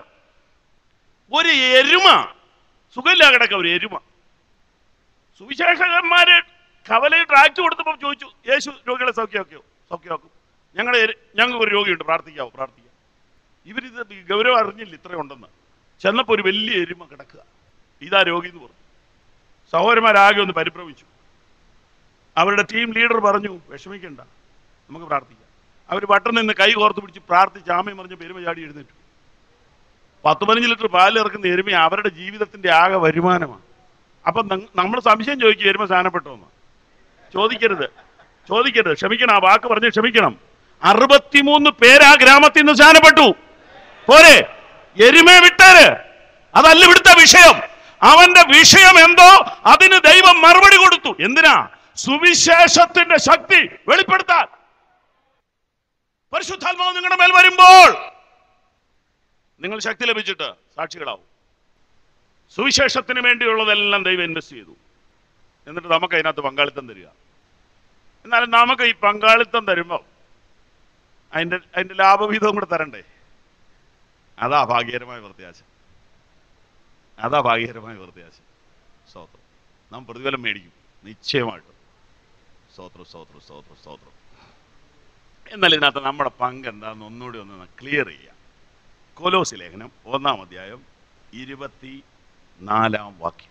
ഒരു എരുമ സുഖമില്ല കിടക്ക ഒരു എരുമ സുവിശേഷകന്മാര് കവലയിൽ ട്രാക്ട് കൊടുത്തപ്പോൾ ചോദിച്ചു യേശു രോഗികളെ സൗഖ്യമാക്കിയോ സൗഖ്യമാക്കും ഞങ്ങളുടെ ഞങ്ങൾക്ക് ഒരു രോഗിയുണ്ട് പ്രാർത്ഥിക്കാവോ പ്രാർത്ഥിക്കാം ഇവരിത് ഗൗരവം അറിഞ്ഞില്ല ഇത്രയുണ്ടെന്ന് ചെന്നപ്പോൾ ഒരു വലിയ എരുമ കിടക്കുക ഇതാ രോഗി എന്ന് പറഞ്ഞു സഹോദരന്മാരാകെ ഒന്ന് പരിഭ്രമിച്ചു അവരുടെ ടീം ലീഡർ പറഞ്ഞു വിഷമിക്കണ്ട നമുക്ക് പ്രാർത്ഥിക്കാം അവർ വട്ടം നിന്ന് കൈ കോർത്ത് പിടിച്ച് പ്രാർത്ഥിച്ച് ആമയും പറഞ്ഞ് പെരുമ ചാടി എഴുന്നേറ്റു പത്ത് പതിനഞ്ച് ലിറ്റർ പാൽ ഇറക്കുന്ന എരുമ അവരുടെ ജീവിതത്തിന്റെ ആകെ വരുമാനമാണ് അപ്പൊ നമ്മൾ സംശയം ചോദിക്കും എരുമ സ്ഥാനപ്പെട്ടോന്ന് ചോദിക്കരുത് ചോദിക്കരുത് ക്ഷമിക്കണം ആ വാക്ക് പറഞ്ഞ് ക്ഷമിക്കണം അറുപത്തിമൂന്ന് പേര് ആ ഗ്രാമത്തിൽ നിന്ന് സ്ഥാനപ്പെട്ടു പോരെ എരുമയെ വിട്ടേര് അതല്ല ഇവിടുത്തെ വിഷയം അവന്റെ വിഷയം എന്തോ അതിന് ദൈവം മറുപടി കൊടുത്തു എന്തിനാ സുവിശേഷത്തിന്റെ ശക്തി വെളിപ്പെടുത്താൻ പരിശുദ്ധാത്മാവ് നിങ്ങളുടെ മേൽ വരുമ്പോൾ നിങ്ങൾ ശക്തി ലഭിച്ചിട്ട് സാക്ഷികളാവും സുവിശേഷത്തിന് വേണ്ടിയുള്ളതെല്ലാം ദൈവം ഇൻവെസ്റ്റ് ചെയ്തു എന്നിട്ട് നമുക്ക് അതിനകത്ത് പങ്കാളിത്തം തരിക എന്നാലും നമുക്ക് ഈ പങ്കാളിത്തം തരുമ്പോൾ അതിന്റെ അതിന്റെ ലാഭവിഹിതവും കൂടെ തരണ്ടേ അതാ ഭാഗ്യകരമായ പ്രത്യാശ അതാ ഭാഗ്യകരമായ പ്രത്യാശ സ്തോത്രം നാം പ്രതിഫലം മേടിക്കും നിശ്ചയമായിട്ടും സ്തോത്രം സ്തോത്രം സ്തോത്രം സ്തോത്രം എന്നാൽ ഇതിനകത്ത് നമ്മുടെ പങ്ക് എന്താണെന്ന് ഒന്നുകൂടി ഒന്ന് ക്ലിയർ ചെയ്യാം കൊലോസി ലേഖനം ഒന്നാം അധ്യായം ഇരുപത്തി നാലാം വാക്യം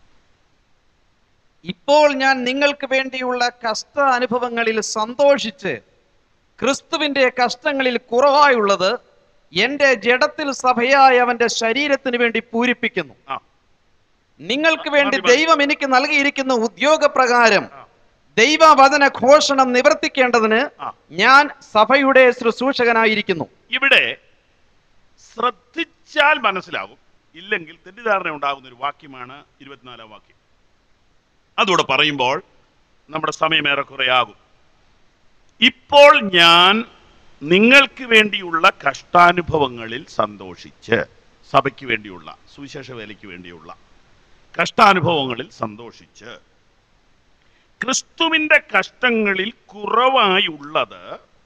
ഇപ്പോൾ ഞാൻ നിങ്ങൾക്ക് വേണ്ടിയുള്ള കഷ്ട അനുഭവങ്ങളിൽ സന്തോഷിച്ച് ക്രിസ്തുവിന്റെ കഷ്ടങ്ങളിൽ കുറവായുള്ളത് എന്റെ ജഡത്തിൽ സഭയായ അവന്റെ ശരീരത്തിന് വേണ്ടി പൂരിപ്പിക്കുന്നു ആ നിങ്ങൾക്ക് വേണ്ടി മതി, മതി. ദൈവം എനിക്ക് നൽകിയിരിക്കുന്ന ഉദ്യോഗപ്രകാരം ആ. ദൈവവചന ഘോഷണം നിവർത്തിക്കേണ്ടതിന് ആ. ഞാൻ സഭയുടെ ശുശ്രൂഷകനായിരിക്കുന്നു ഇവിടെ ശ്രദ്ധിച്ചാൽ മനസ്സിലാകും ഇല്ലെങ്കിൽ തെറ്റിദ്ധാരണ ഉണ്ടാകുന്ന ഒരു വാക്യമാണ് ഇരുപത്തിനാലാം വാക്യം അതുകൂടെ പറയുമ്പോൾ നമ്മുടെ സമയം ഏറെക്കുറെ ആകും ഇപ്പോൾ ഞാൻ നിങ്ങൾക്ക് വേണ്ടിയുള്ള കഷ്ടാനുഭവങ്ങളിൽ സന്തോഷിച്ച് സഭയ്ക്ക് വേണ്ടിയുള്ള സുവിശേഷ വേലയ്ക്ക് വേണ്ടിയുള്ള കഷ്ടാനുഭവങ്ങളിൽ സന്തോഷിച്ച് ക്രിസ്തുവിന്റെ കഷ്ടങ്ങളിൽ കുറവായുള്ളത്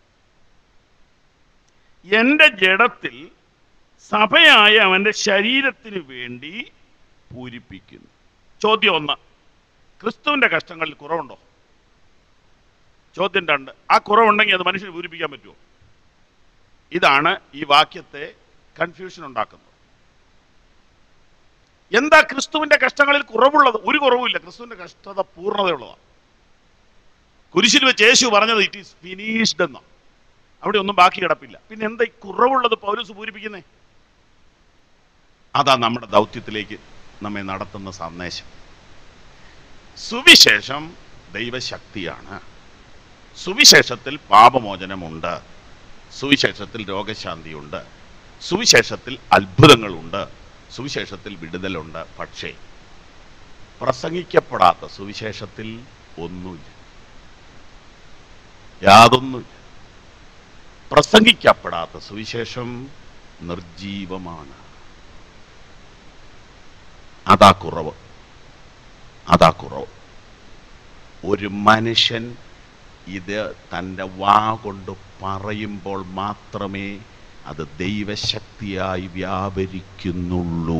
എന്റെ ജഡത്തിൽ സഭയായ അവന്റെ ശരീരത്തിന് വേണ്ടി പൂരിപ്പിക്കുന്നു ചോദ്യം ഒന്ന് ക്രിസ്തുവിന്റെ കഷ്ടങ്ങളിൽ കുറവുണ്ടോ ചോദ്യം രണ്ട് ആ കുറവുണ്ടെങ്കിൽ അത് മനുഷ്യന് പൂരിപ്പിക്കാൻ പറ്റുമോ ഇതാണ് ഈ വാക്യത്തെ കൺഫ്യൂഷൻ ഉണ്ടാക്കുന്നത് എന്താ ക്രിസ്തുവിന്റെ കഷ്ടങ്ങളിൽ കുറവുള്ളത് ഒരു കുറവുമില്ല ക്രിസ്തുവിന്റെ കഷ്ടത പൂർണ്ണതയുള്ളതാണ് കുരിശിൽ വെച്ച് യേശു പറഞ്ഞത് ഇറ്റ് ഈസ് ഫിനിഷ്ഡ് എന്ന അവിടെ ഒന്നും ബാക്കി കിടപ്പില്ല പിന്നെ എന്താ ഈ കുറവുള്ളത് പൗലൂസ് പൂരിപ്പിക്കുന്നേ അതാ നമ്മുടെ ദൗത്യത്തിലേക്ക് നമ്മെ നടത്തുന്ന സന്ദേശം സുവിശേഷം ദൈവശക്തിയാണ് സുവിശേഷത്തിൽ പാപമോചനമുണ്ട് സുവിശേഷത്തിൽ രോഗശാന്തിയുണ്ട് സുവിശേഷത്തിൽ അത്ഭുതങ്ങളുണ്ട് സുവിശേഷത്തിൽ വിടുതലുണ്ട് പക്ഷേ പ്രസംഗിക്കപ്പെടാത്ത സുവിശേഷത്തിൽ ഒന്നുമില്ല യാതൊന്നുമില്ല പ്രസംഗിക്കപ്പെടാത്ത സുവിശേഷം നിർജീവമാണ് അതാ കുറവ് അതാ കുറവ് ഒരു മനുഷ്യൻ ഇത് തൻ്റെ വാ കൊണ്ട് പറയുമ്പോൾ മാത്രമേ അത് ദൈവശക്തിയായി വ്യാപരിക്കുന്നുള്ളൂ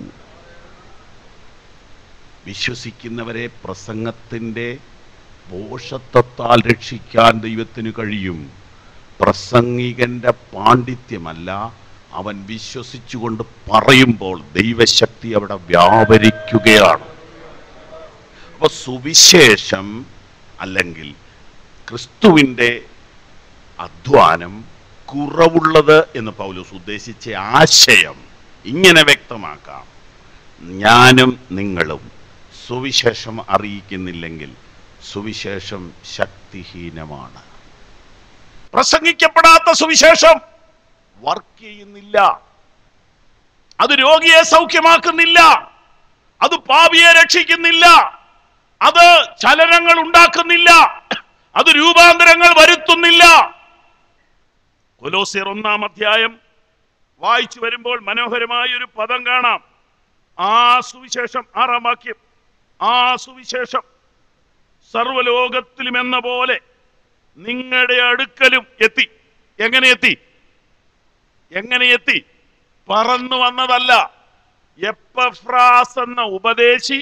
വിശ്വസിക്കുന്നവരെ പ്രസംഗത്തിൻ്റെ പോഷത്വത്താൽ രക്ഷിക്കാൻ ദൈവത്തിന് കഴിയും പ്രസംഗികന്റെ പാണ്ഡിത്യമല്ല അവൻ വിശ്വസിച്ചുകൊണ്ട് പറയുമ്പോൾ ദൈവശക്തി അവിടെ വ്യാപരിക്കുകയാണ് അപ്പൊ സുവിശേഷം അല്ലെങ്കിൽ ക്രിസ്തുവിൻ്റെ അധ്വാനം കുറവുള്ളത് എന്ന് പൗലോസ് ഉദ്ദേശിച്ച ആശയം ഇങ്ങനെ വ്യക്തമാക്കാം ഞാനും നിങ്ങളും സുവിശേഷം അറിയിക്കുന്നില്ലെങ്കിൽ സുവിശേഷം ശക്തിഹീനമാണ് പ്രസംഗിക്കപ്പെടാത്ത സുവിശേഷം വർക്ക് ചെയ്യുന്നില്ല അത് രോഗിയെ സൗഖ്യമാക്കുന്നില്ല അത് പാപിയെ രക്ഷിക്കുന്നില്ല അത് ചലനങ്ങൾ ഉണ്ടാക്കുന്നില്ല അത് രൂപാന്തരങ്ങൾ വരുത്തുന്നില്ല കൊലോസിയർ ഒന്നാം അധ്യായം വായിച്ചു വരുമ്പോൾ മനോഹരമായ ഒരു പദം കാണാം ആ സുവിശേഷം ആറാം വാക്യം ആ സുവിശേഷം സർവലോകത്തിലും എന്ന പോലെ നിങ്ങളുടെ അടുക്കലും എത്തി എങ്ങനെ എത്തി എങ്ങനെ എത്തി പറന്നു വന്നതല്ല എപ്പഫ്രാസ് എന്ന ഉപദേശി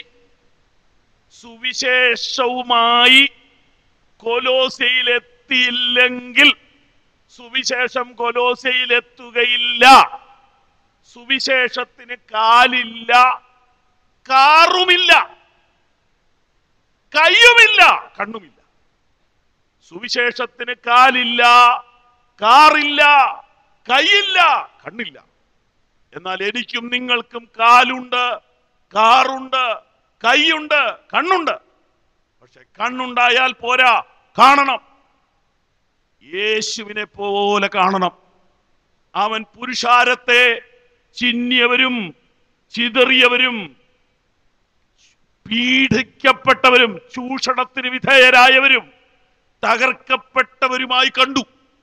സുവിശേഷവുമായി കൊലോസയിൽ എത്തിയില്ലെങ്കിൽ സുവിശേഷം കൊലോസയിൽ എത്തുകയില്ല സുവിശേഷത്തിന് കാലില്ല കാറുമില്ല കയ്യുമില്ല കണ്ണുമില്ല സുവിശേഷത്തിന് കാലില്ല കാറില്ല കൈയില്ല കണ്ണില്ല എന്നാൽ എനിക്കും നിങ്ങൾക്കും കാലുണ്ട് കാറുണ്ട് കൈയുണ്ട് കണ്ണുണ്ട് പക്ഷെ കണ്ണുണ്ടായാൽ പോരാ കാണണം യേശുവിനെ പോലെ കാണണം അവൻ പുരുഷാരത്തെ ചിന്നിയവരും ചിതറിയവരും പീഡിക്കപ്പെട്ടവരും ചൂഷണത്തിന് വിധേയരായവരും തകർക്കപ്പെട്ടവരുമായി കണ്ടു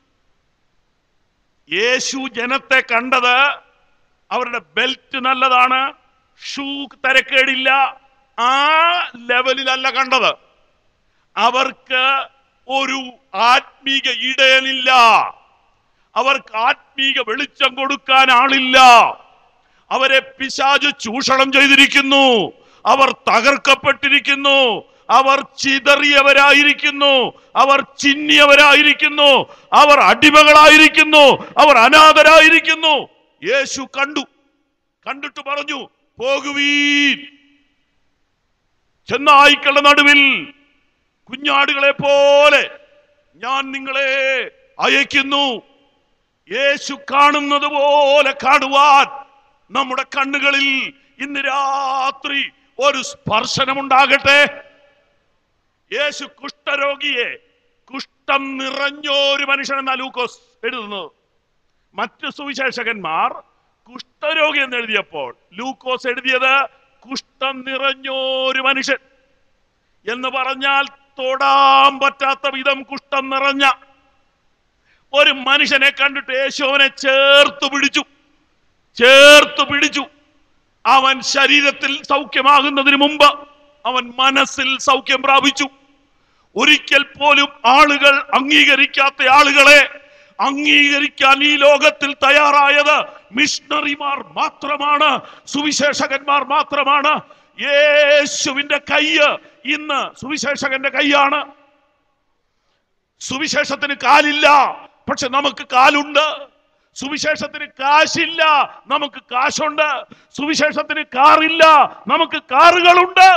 യേശു ജനത്തെ കണ്ടത് അവരുടെ ബെൽറ്റ് നല്ലതാണ് ഷൂ തരക്കേടില്ല ആ ലെവലിലല്ല കണ്ടത് അവർക്ക് ഒരു ആത്മീക ഇടയനില്ല അവർക്ക് ആത്മീക വെളിച്ചം കൊടുക്കാൻ ആളില്ല അവരെ പിശാജ് ചൂഷണം ചെയ്തിരിക്കുന്നു അവർ തകർക്കപ്പെട്ടിരിക്കുന്നു അവർ ചിതറിയവരായിരിക്കുന്നു അവർ ചിന്നിയവരായിരിക്കുന്നു അവർ അടിമകളായിരിക്കുന്നു അവർ അനാഥരായിരിക്കുന്നു യേശു കണ്ടു കണ്ടിട്ട് പറഞ്ഞു പോകുവീൻ ചെന്നായിക്കളുടെ നടുവിൽ കുഞ്ഞാടുകളെ പോലെ ഞാൻ നിങ്ങളെ അയക്കുന്നു യേശു കാണുന്നത് പോലെ കാണുവാൻ നമ്മുടെ കണ്ണുകളിൽ ഇന്ന് രാത്രി ഒരു സ്പർശനമുണ്ടാകട്ടെ യേശു കുഷ്ഠരോഗിയെ കുഷ്ഠം നിറഞ്ഞൊരു മനുഷ്യനെന്ന ലൂക്കോസ് എഴുതുന്നത് മറ്റു സുവിശേഷകന്മാർ കുഷ്ഠരോഗി എന്ന് എഴുതിയപ്പോൾ ലൂക്കോസ് എഴുതിയത് കുഷ്ഠം നിറഞ്ഞൊരു മനുഷ്യൻ എന്ന് പറഞ്ഞാൽ തൊടാൻ പറ്റാത്ത വിധം കുഷ്ഠം നിറഞ്ഞ ഒരു മനുഷ്യനെ കണ്ടിട്ട് യേശു അവനെ ചേർത്ത് പിടിച്ചു ചേർത്ത് പിടിച്ചു അവൻ ശരീരത്തിൽ സൗഖ്യമാകുന്നതിന് മുമ്പ് അവൻ മനസ്സിൽ സൗഖ്യം പ്രാപിച്ചു ഒരിക്കൽ പോലും ആളുകൾ അംഗീകരിക്കാത്ത ആളുകളെ അംഗീകരിക്കാൻ ഈ ലോകത്തിൽ തയ്യാറായത് മിഷണറിമാർ മാത്രമാണ് സുവിശേഷകന്മാർ മാത്രമാണ് യേശുവിന്റെ കയ്യ് ഇന്ന് സുവിശേഷകന്റെ കൈയാണ് സുവിശേഷത്തിന് കാലില്ല പക്ഷെ നമുക്ക് കാലുണ്ട് സുവിശേഷത്തിന് കാശില്ല നമുക്ക് കാശുണ്ട് സുവിശേഷത്തിന് കാറില്ല നമുക്ക് കാറുകളുണ്ട്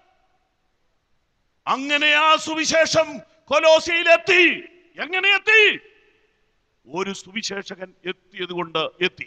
അങ്ങനെ ആ സുവിശേഷം കൊലോസിയിലെത്തി എങ്ങനെ എത്തി ഒരു സുവിശേഷകൻ എത്തിയത് കൊണ്ട് എത്തി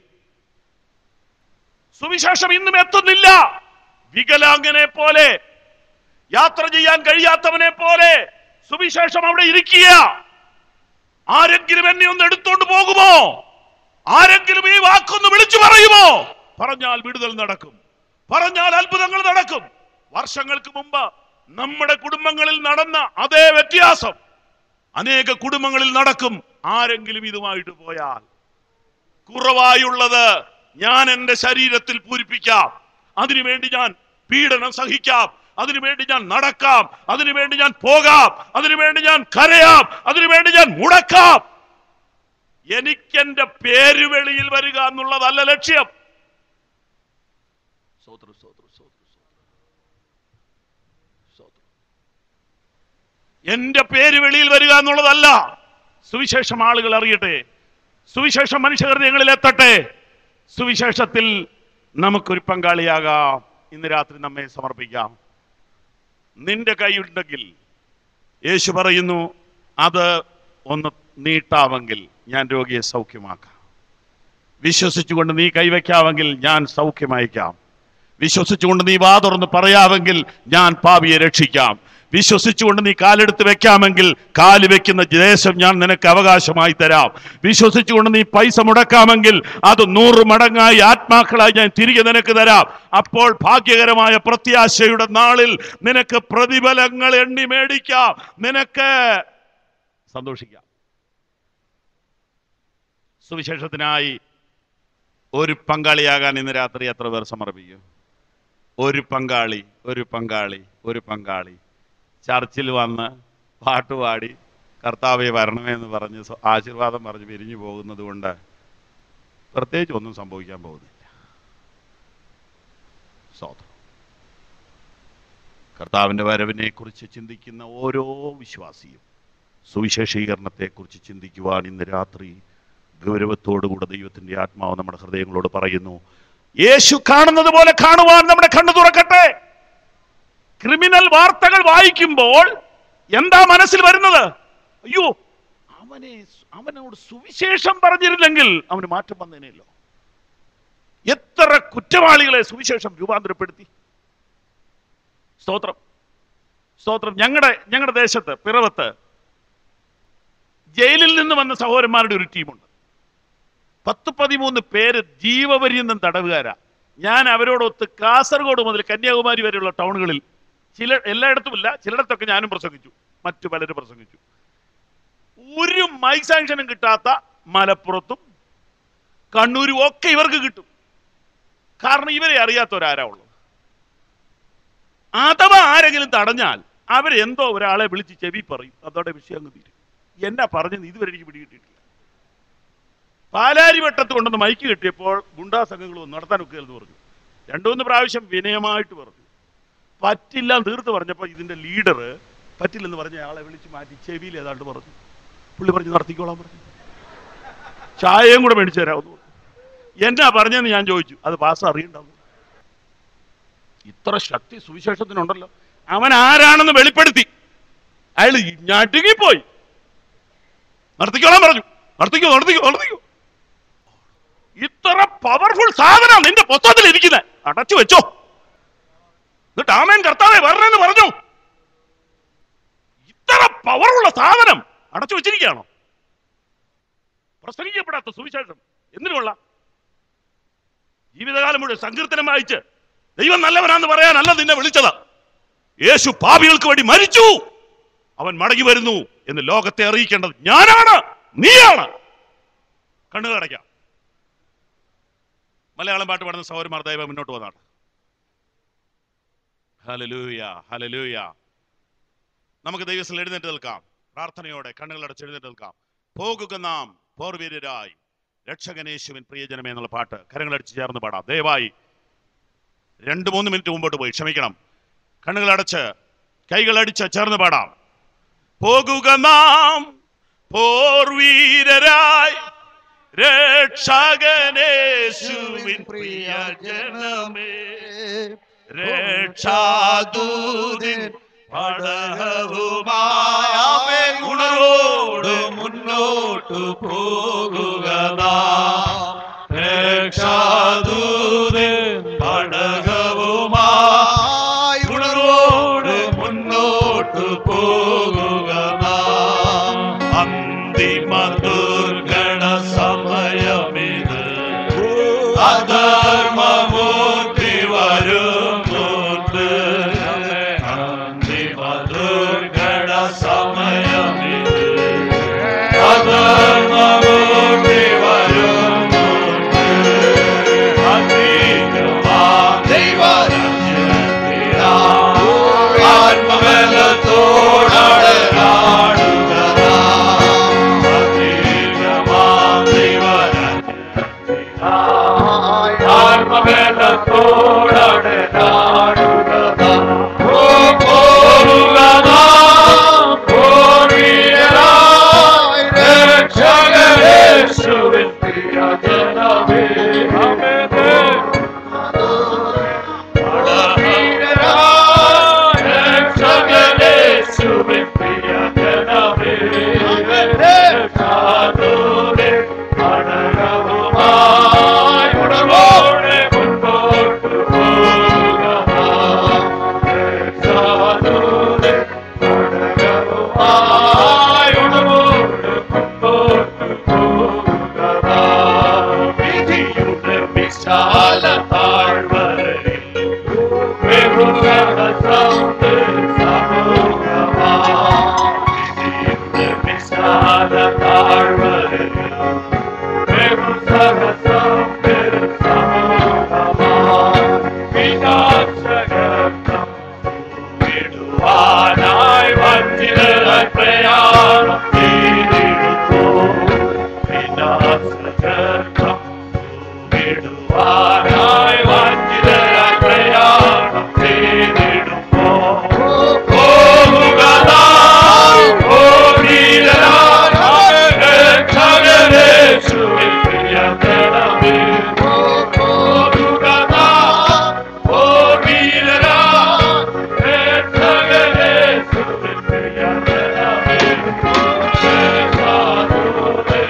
സുവിശേഷം ഇന്നും എത്തുന്നില്ല വികലാംഗനെ പോലെ യാത്ര ചെയ്യാൻ കഴിയാത്തവനെ പോലെ സുവിശേഷം അവിടെ ഇരിക്കുക ആരെങ്കിലും എന്നെ ഒന്ന് എടുത്തോണ്ട് പോകുമോ ആരെങ്കിലും ഈ വാക്കൊന്ന് വിളിച്ചു പറയുമോ പറഞ്ഞാൽ വിടുതൽ നടക്കും പറഞ്ഞാൽ അത്ഭുതങ്ങൾ നടക്കും വർഷങ്ങൾക്ക് മുമ്പ് നമ്മുടെ കുടുംബങ്ങളിൽ നടന്ന അതേ വ്യത്യാസം അനേക കുടുംബങ്ങളിൽ നടക്കും ആരെങ്കിലും ഇതുമായിട്ട് പോയാൽ കുറവായുള്ളത് ഞാൻ എന്റെ ശരീരത്തിൽ പൂരിപ്പിക്കാം അതിനുവേണ്ടി ഞാൻ പീഡനം സഹിക്കാം അതിനുവേണ്ടി ഞാൻ നടക്കാം അതിനുവേണ്ടി ഞാൻ പോകാം അതിനുവേണ്ടി ഞാൻ കരയാം അതിനുവേണ്ടി ഞാൻ മുടക്കാം എനിക്കെന്റെ പേര് വെളിയിൽ വരിക എന്നുള്ളതല്ല ലക്ഷ്യം സ്തോത്രം, സ്തോത്രം, സ്തോത്രം, സ്തോത്രം. സ്തോത്രം. എന്റെ പേര് വെളിയിൽ വരിക എന്നുള്ളതല്ല സുവിശേഷം ആളുകൾ അറിയട്ടെ സുവിശേഷം മനുഷ്യഹൃദയങ്ങളിൽ എത്തട്ടെ സുവിശേഷത്തിൽ നമുക്കൊരു പങ്കാളിയാകാം ഇന്ന് രാത്രി നമ്മെ സമർപ്പിക്കാം നിന്റെ കൈയുണ്ടെങ്കിൽ യേശു പറയുന്നു അത് ഒന്ന് നീട്ടാമെങ്കിൽ ഞാൻ രോഗിയെ സൗഖ്യമാക്കാം വിശ്വസിച്ചുകൊണ്ട് നീ കൈവയ്ക്കാമെങ്കിൽ ഞാൻ സൗഖ്യമയക്കാം വിശ്വസിച്ചുകൊണ്ട് നീ വാ തുറന്ന് പറയാമെങ്കിൽ ഞാൻ പാപിയെ രക്ഷിക്കാം വിശ്വസിച്ചുകൊണ്ട് നീ കാലെടുത്ത് വെക്കാമെങ്കിൽ കാല് വെക്കുന്ന ദേശം ഞാൻ നിനക്ക് അവകാശമായി തരാം വിശ്വസിച്ചുകൊണ്ട് നീ പൈസ മുടക്കാമെങ്കിൽ അത് നൂറ് മടങ്ങായി ആത്മാക്കളായി ഞാൻ തിരികെ നിനക്ക് തരാം അപ്പോൾ ഭാഗ്യകരമായ പ്രത്യാശയുടെ നാളിൽ നിനക്ക് പ്രതിഫലങ്ങൾ എണ്ണി മേടിക്കാം നിനക്ക് സന്തോഷിക്കാം സുവിശേഷത്തിനായി ഒരു പങ്കാളിയാകാൻ ഇന്ന് രാത്രി എത്ര പേർ സമർപ്പിക്കും ഒരു പങ്കാളി ഒരു പങ്കാളി ഒരു പങ്കാളി ചർച്ചിൽ വന്ന് പാട്ടുപാടി കർത്താവെ വരണമേ എന്ന് പറഞ്ഞ് സ്വ- ആശീർവാദം പറഞ്ഞ് പിരിഞ്ഞു പോകുന്നത് കൊണ്ട് പ്രത്യേകിച്ച് ഒന്നും സംഭവിക്കാൻ പോകുന്നില്ല സ്തോത്രം കർത്താവിൻ്റെ വരവിനെ കുറിച്ച് ചിന്തിക്കുന്ന ഓരോ വിശ്വാസിയും സുവിശേഷീകരണത്തെക്കുറിച്ച് ചിന്തിക്കുവാൻ ഇന്ന് രാത്രി ഗൗരവത്തോടുകൂടെ ദൈവത്തിൻ്റെ ആത്മാവ് നമ്മുടെ ഹൃദയങ്ങളോട് പറയുന്നു യേശു കാണുന്നത് പോലെ കാണുവാൻ നമ്മുടെ കണ്ണു തുറക്കട്ടെ ക്രിമിനൽ വാർത്തകൾ വായിക്കുമ്പോൾ എന്താ മനസ്സിൽ വരുന്നത് അയ്യോ അവനെ അവനോട് സുവിശേഷം പറഞ്ഞിരുന്നെങ്കിൽ അവന് മാറ്റം വന്നേനല്ലോ എത്ര കുറ്റവാളികളെ സുവിശേഷം രൂപാന്തരപ്പെടുത്തി സ്തോത്രം സ്തോത്രം ഞങ്ങളുടെ ഞങ്ങളുടെ ദേശത്ത് പിറവത്ത് ജയിലിൽ നിന്ന് വന്ന സഹോദരന്മാരുടെ ഒരു ടീമുണ്ട് പത്ത് പതിമൂന്ന് പേര് ജീവപര്യന്തം തടവുകാരാ ഞാൻ അവരോടൊത്ത് കാസർഗോഡ് മുതൽ കന്യാകുമാരി വരെയുള്ള ടൗണുകളിൽ ചില എല്ലായിടത്തുമില്ല ചിലയിടത്തൊക്കെ ഞാനും പ്രസംഗിച്ചു മറ്റു പലരും പ്രസംഗിച്ചു ഒരു മൈക്ക് സാങ്ഷനും കിട്ടാത്ത മലപ്പുറത്തും കണ്ണൂരും ഒക്കെ ഇവർക്ക് കിട്ടും കാരണം ഇവരെ അറിയാത്തവരാരാ ഉള്ളത് അഥവാ ആരെങ്കിലും തടഞ്ഞാൽ അവരെന്തോ ഒരാളെ വിളിച്ച് ചെവി പറയും അതോടെ വിഷയം അങ്ങ് തീരും എന്നാ പറഞ്ഞത് ഇതുവരെ എനിക്ക് പിടികിട്ടിയിട്ടില്ല പാലാരിവട്ടത്ത് കൊണ്ടുവന്ന് മൈക്ക് കിട്ടിയപ്പോൾ ഗുണ്ടാ സംഘങ്ങൾ വന്ന് നടത്താൻ ഒക്കുകയെന്ന് പറഞ്ഞു രണ്ടു മൂന്ന് പ്രാവശ്യം വിനയമായിട്ട് പറഞ്ഞു പറ്റില്ല എന്ന് തീർത്ത് പറഞ്ഞപ്പോൾ ഇതിന്റെ ലീഡർ പറ്റില്ലെന്ന് പറഞ്ഞ ആളെ വിളിച്ച് മാറ്റി ചെവിയിൽ ഏതാണ്ട് പറഞ്ഞു പുള്ളി പറഞ്ഞു നടത്തിക്കോളാൻ പറഞ്ഞു ചായയും കൂടെ മേടിച്ചു തരാമെന്ന് പറഞ്ഞു എന്നാ പറഞ്ഞെന്ന് ഞാൻ ചോദിച്ചു അത് പാസ് അറിയണ്ടാവും ഇത്ര ശക്തി സുവിശേഷത്തിനുണ്ടല്ലോ അവൻ ആരാണെന്ന് വെളിപ്പെടുത്തി അയാൾ ഞടുങ്ങിപ്പോയി നടത്തിക്കോളാൻ പറഞ്ഞു നടത്തിക്കോ നടത്തിക്കോ നടത്തിക്കോ ഇത്ര പവർഫുൾ സാധനം നിന്റെ പുസ്തകത്തിൽ ഇരിക്കുന്നത് അടച്ചു വെച്ചോ എന്നിട്ട് ആമേൻ കർത്താവെ വരണമെന്ന് പറഞ്ഞു ഇത്ര പവറുള്ള സാധനം അടച്ചു വെച്ചിരിക്കുകയാണോ പ്രസംഗിക്കപ്പെടാത്ത സുവിശേഷം എന്തിനു കൊള്ളാം ജീവിതകാലം മുഴുവൻ സങ്കീർത്തനം വായിച്ച് ദൈവം നല്ലവനാന്ന് പറയാനല്ല നിന്നെ വിളിച്ചത് യേശു പാപികൾക്ക് വേണ്ടി മരിച്ചു അവൻ മടങ്ങി വരുന്നു എന്ന് ലോകത്തെ അറിയിക്കേണ്ടത് ഞാനാണ് നീയാണ് കണ്ണുകൾ അടയ്ക്കാം മലയാളം പാട്ട് പാടുന്ന സൗരമാർ ദൈവം മുന്നോട്ട് വന്നാണ് ഹലലൂയ ഹലലൂയ നമുക്ക് ദൈവത്തിൽ എഴുന്നേറ്റ് നിൽക്കാം പ്രാർത്ഥനയോടെ കണ്ണുകൾ അടച്ച് എഴുന്നേറ്റ് നിൽക്കാം പോകുക നാം പോർവീരരായി രക്ഷകനേശുവിൻ പ്രിയജനമേ എന്നുള്ള പാട്ട് കരങ്ങളടിച്ച് ചേർന്ന് പാടാം ദയവായി രണ്ട് മൂന്ന് മിനിറ്റ് മുമ്പോട്ട് പോയി ക്ഷമിക്കണം കണ്ണുകൾ അടച്ച് കൈകൾ അടിച്ച് ചേർന്ന് പാടാം പോകുക നാം പോർവീരരായി രക്ഷകനേശുവിൻ പ്രിയജനമേ രക്ഷാദൂതൻ പടഹവുമായ ഗുണരോട് മുന്നോട്ടു പോകുക നാം. രക്ഷാദൂതൻ പടഹവുമായി ഗുണരോട് മുന്നോട്ടു പോകുക നാം. അന്തിമ ദുർഘട സമയമിത് അധർമ്മമൂർത്തി വരുന്നുണ്ട് അന്തിമ ദുർഘട സമയമിത് അധർമ്മമൂർത്തി വരുന്നുണ്ട് അധികമാം ദൈവരാജ്യത്തിലാ ആത്മബലത്തോടെ നാടുക നാം. അധികമാം ദൈവരാജ്യത്തിലാ ആത്മബലത്തോടെ നാടുക നാം. ഓ പോരുക നാം, പോർവീരരായി രക്ഷകനേശുവിൻ പ്രിയജനമേ. ആമേൻ. പടവീരരായി രക്ഷകനേശുവിൻ പ്രിയജനമേ. രക്ഷാദൂതൻ പടകവുമായി ഉടമോടെ മുൻപോട്ട് പോകുക നാം. രക്ഷാദൂതൻ പടകവുമായി ഉടമോടെ മുൻപോട്ട് പോകുക നാം. വിധിയുടെ വിശാല താഴ്വരയിൽ വെറുകണ സൗന്ദര്യ സമൂഹമാം. വിധിയുടെ വിശാല താഴ്വരയിൽ വെറുകണ സൗന്ദര്യ സമൂഹമാം. വിനാശകർത്തം വിടുവാനായി വഞ്ചിതരായി പ്രയാണം ചെയ്തിടുന്നു. വിനാശകർത്തം വിടുവാനായി വഞ്ചിതരായി പ്രയാണം ചെയ്തിടുന്നു. പോകുക നാം, ഓടിയിടാനായി രക്ഷകനേശുവിൻ പ്രിയജനമേ. പോകുക നാം, ഓടിയിടാനായി രക്ഷകനേശുവിൻ പ്രിയജനമേ. രക്ഷാദൂതൻ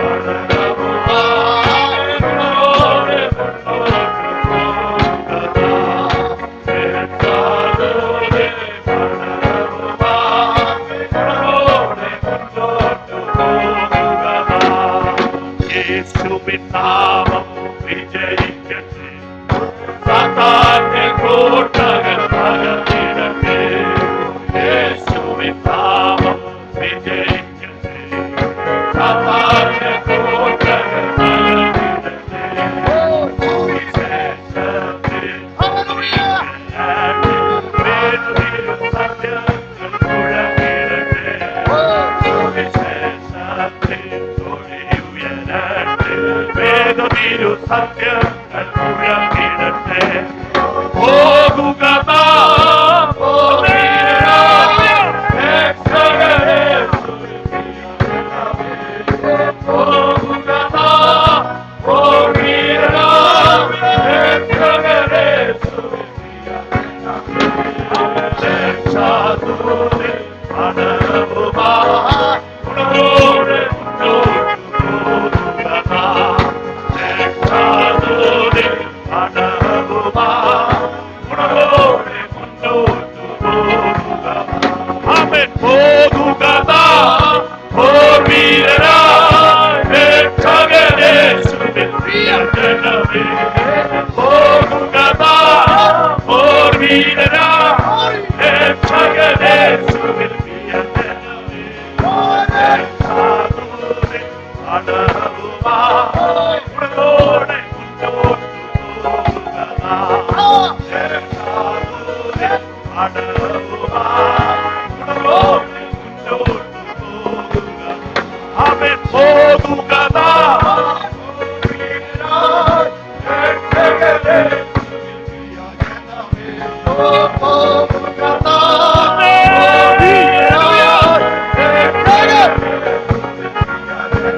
പടരവുമായി നമ്മോടെ മുന്നോട്ട് പോകുക നാം. രക്ഷാദൂതൻ പടരവുമായി നമ്മോടെ മുന്നോട്ട് പോകുക നാം. യേശുവിൻ നാമം വിജയിക്കട്ടെ സാത്താന്റെ കോട്ടകൾ തകർന്നിടട്ടെ യേശുവിൻ നാമം വിജയിക്കട്ടെ സാത്താന്റെ കോട്ടകൾ തകർന്നിടട്ടെ സുവിശേഷത്തിൽ വേദനയും സത്യങ്ങൾ മുഴങ്ങിടട്ടെ സുവിശേഷത്തിൽ തൊഴിയുയരട്ടെ വേദനയും സത്യങ്ങൾ മുഴങ്ങിടട്ടെ പോകുക നാം, പോകീരായ രക്ഷകരെ പോകുക നാം, പോകീരായ രക്ഷകരെ രക്ഷാദൂതൻ പടവുമായി ഉണർവോടെ മുന്നോട്ട് പോകുക നാം. രക്ഷാദൂതൻ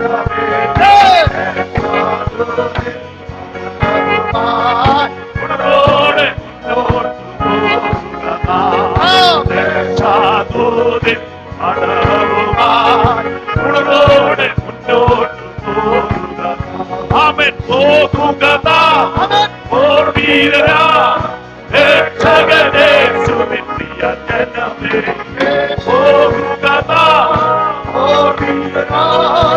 ഉണർവോടെ മുന്നോട്ട് പോകുക രക്ഷാദൂതൻ പടവുമായി ഉണർവോടെ മുന്നോട്ട് പോകുക അവൻ പോകുക ഓർമ്മീരാ രക്ഷകനെ സുമിത്രിയ ജനമേ പോകുക ഓർമ്മീരാ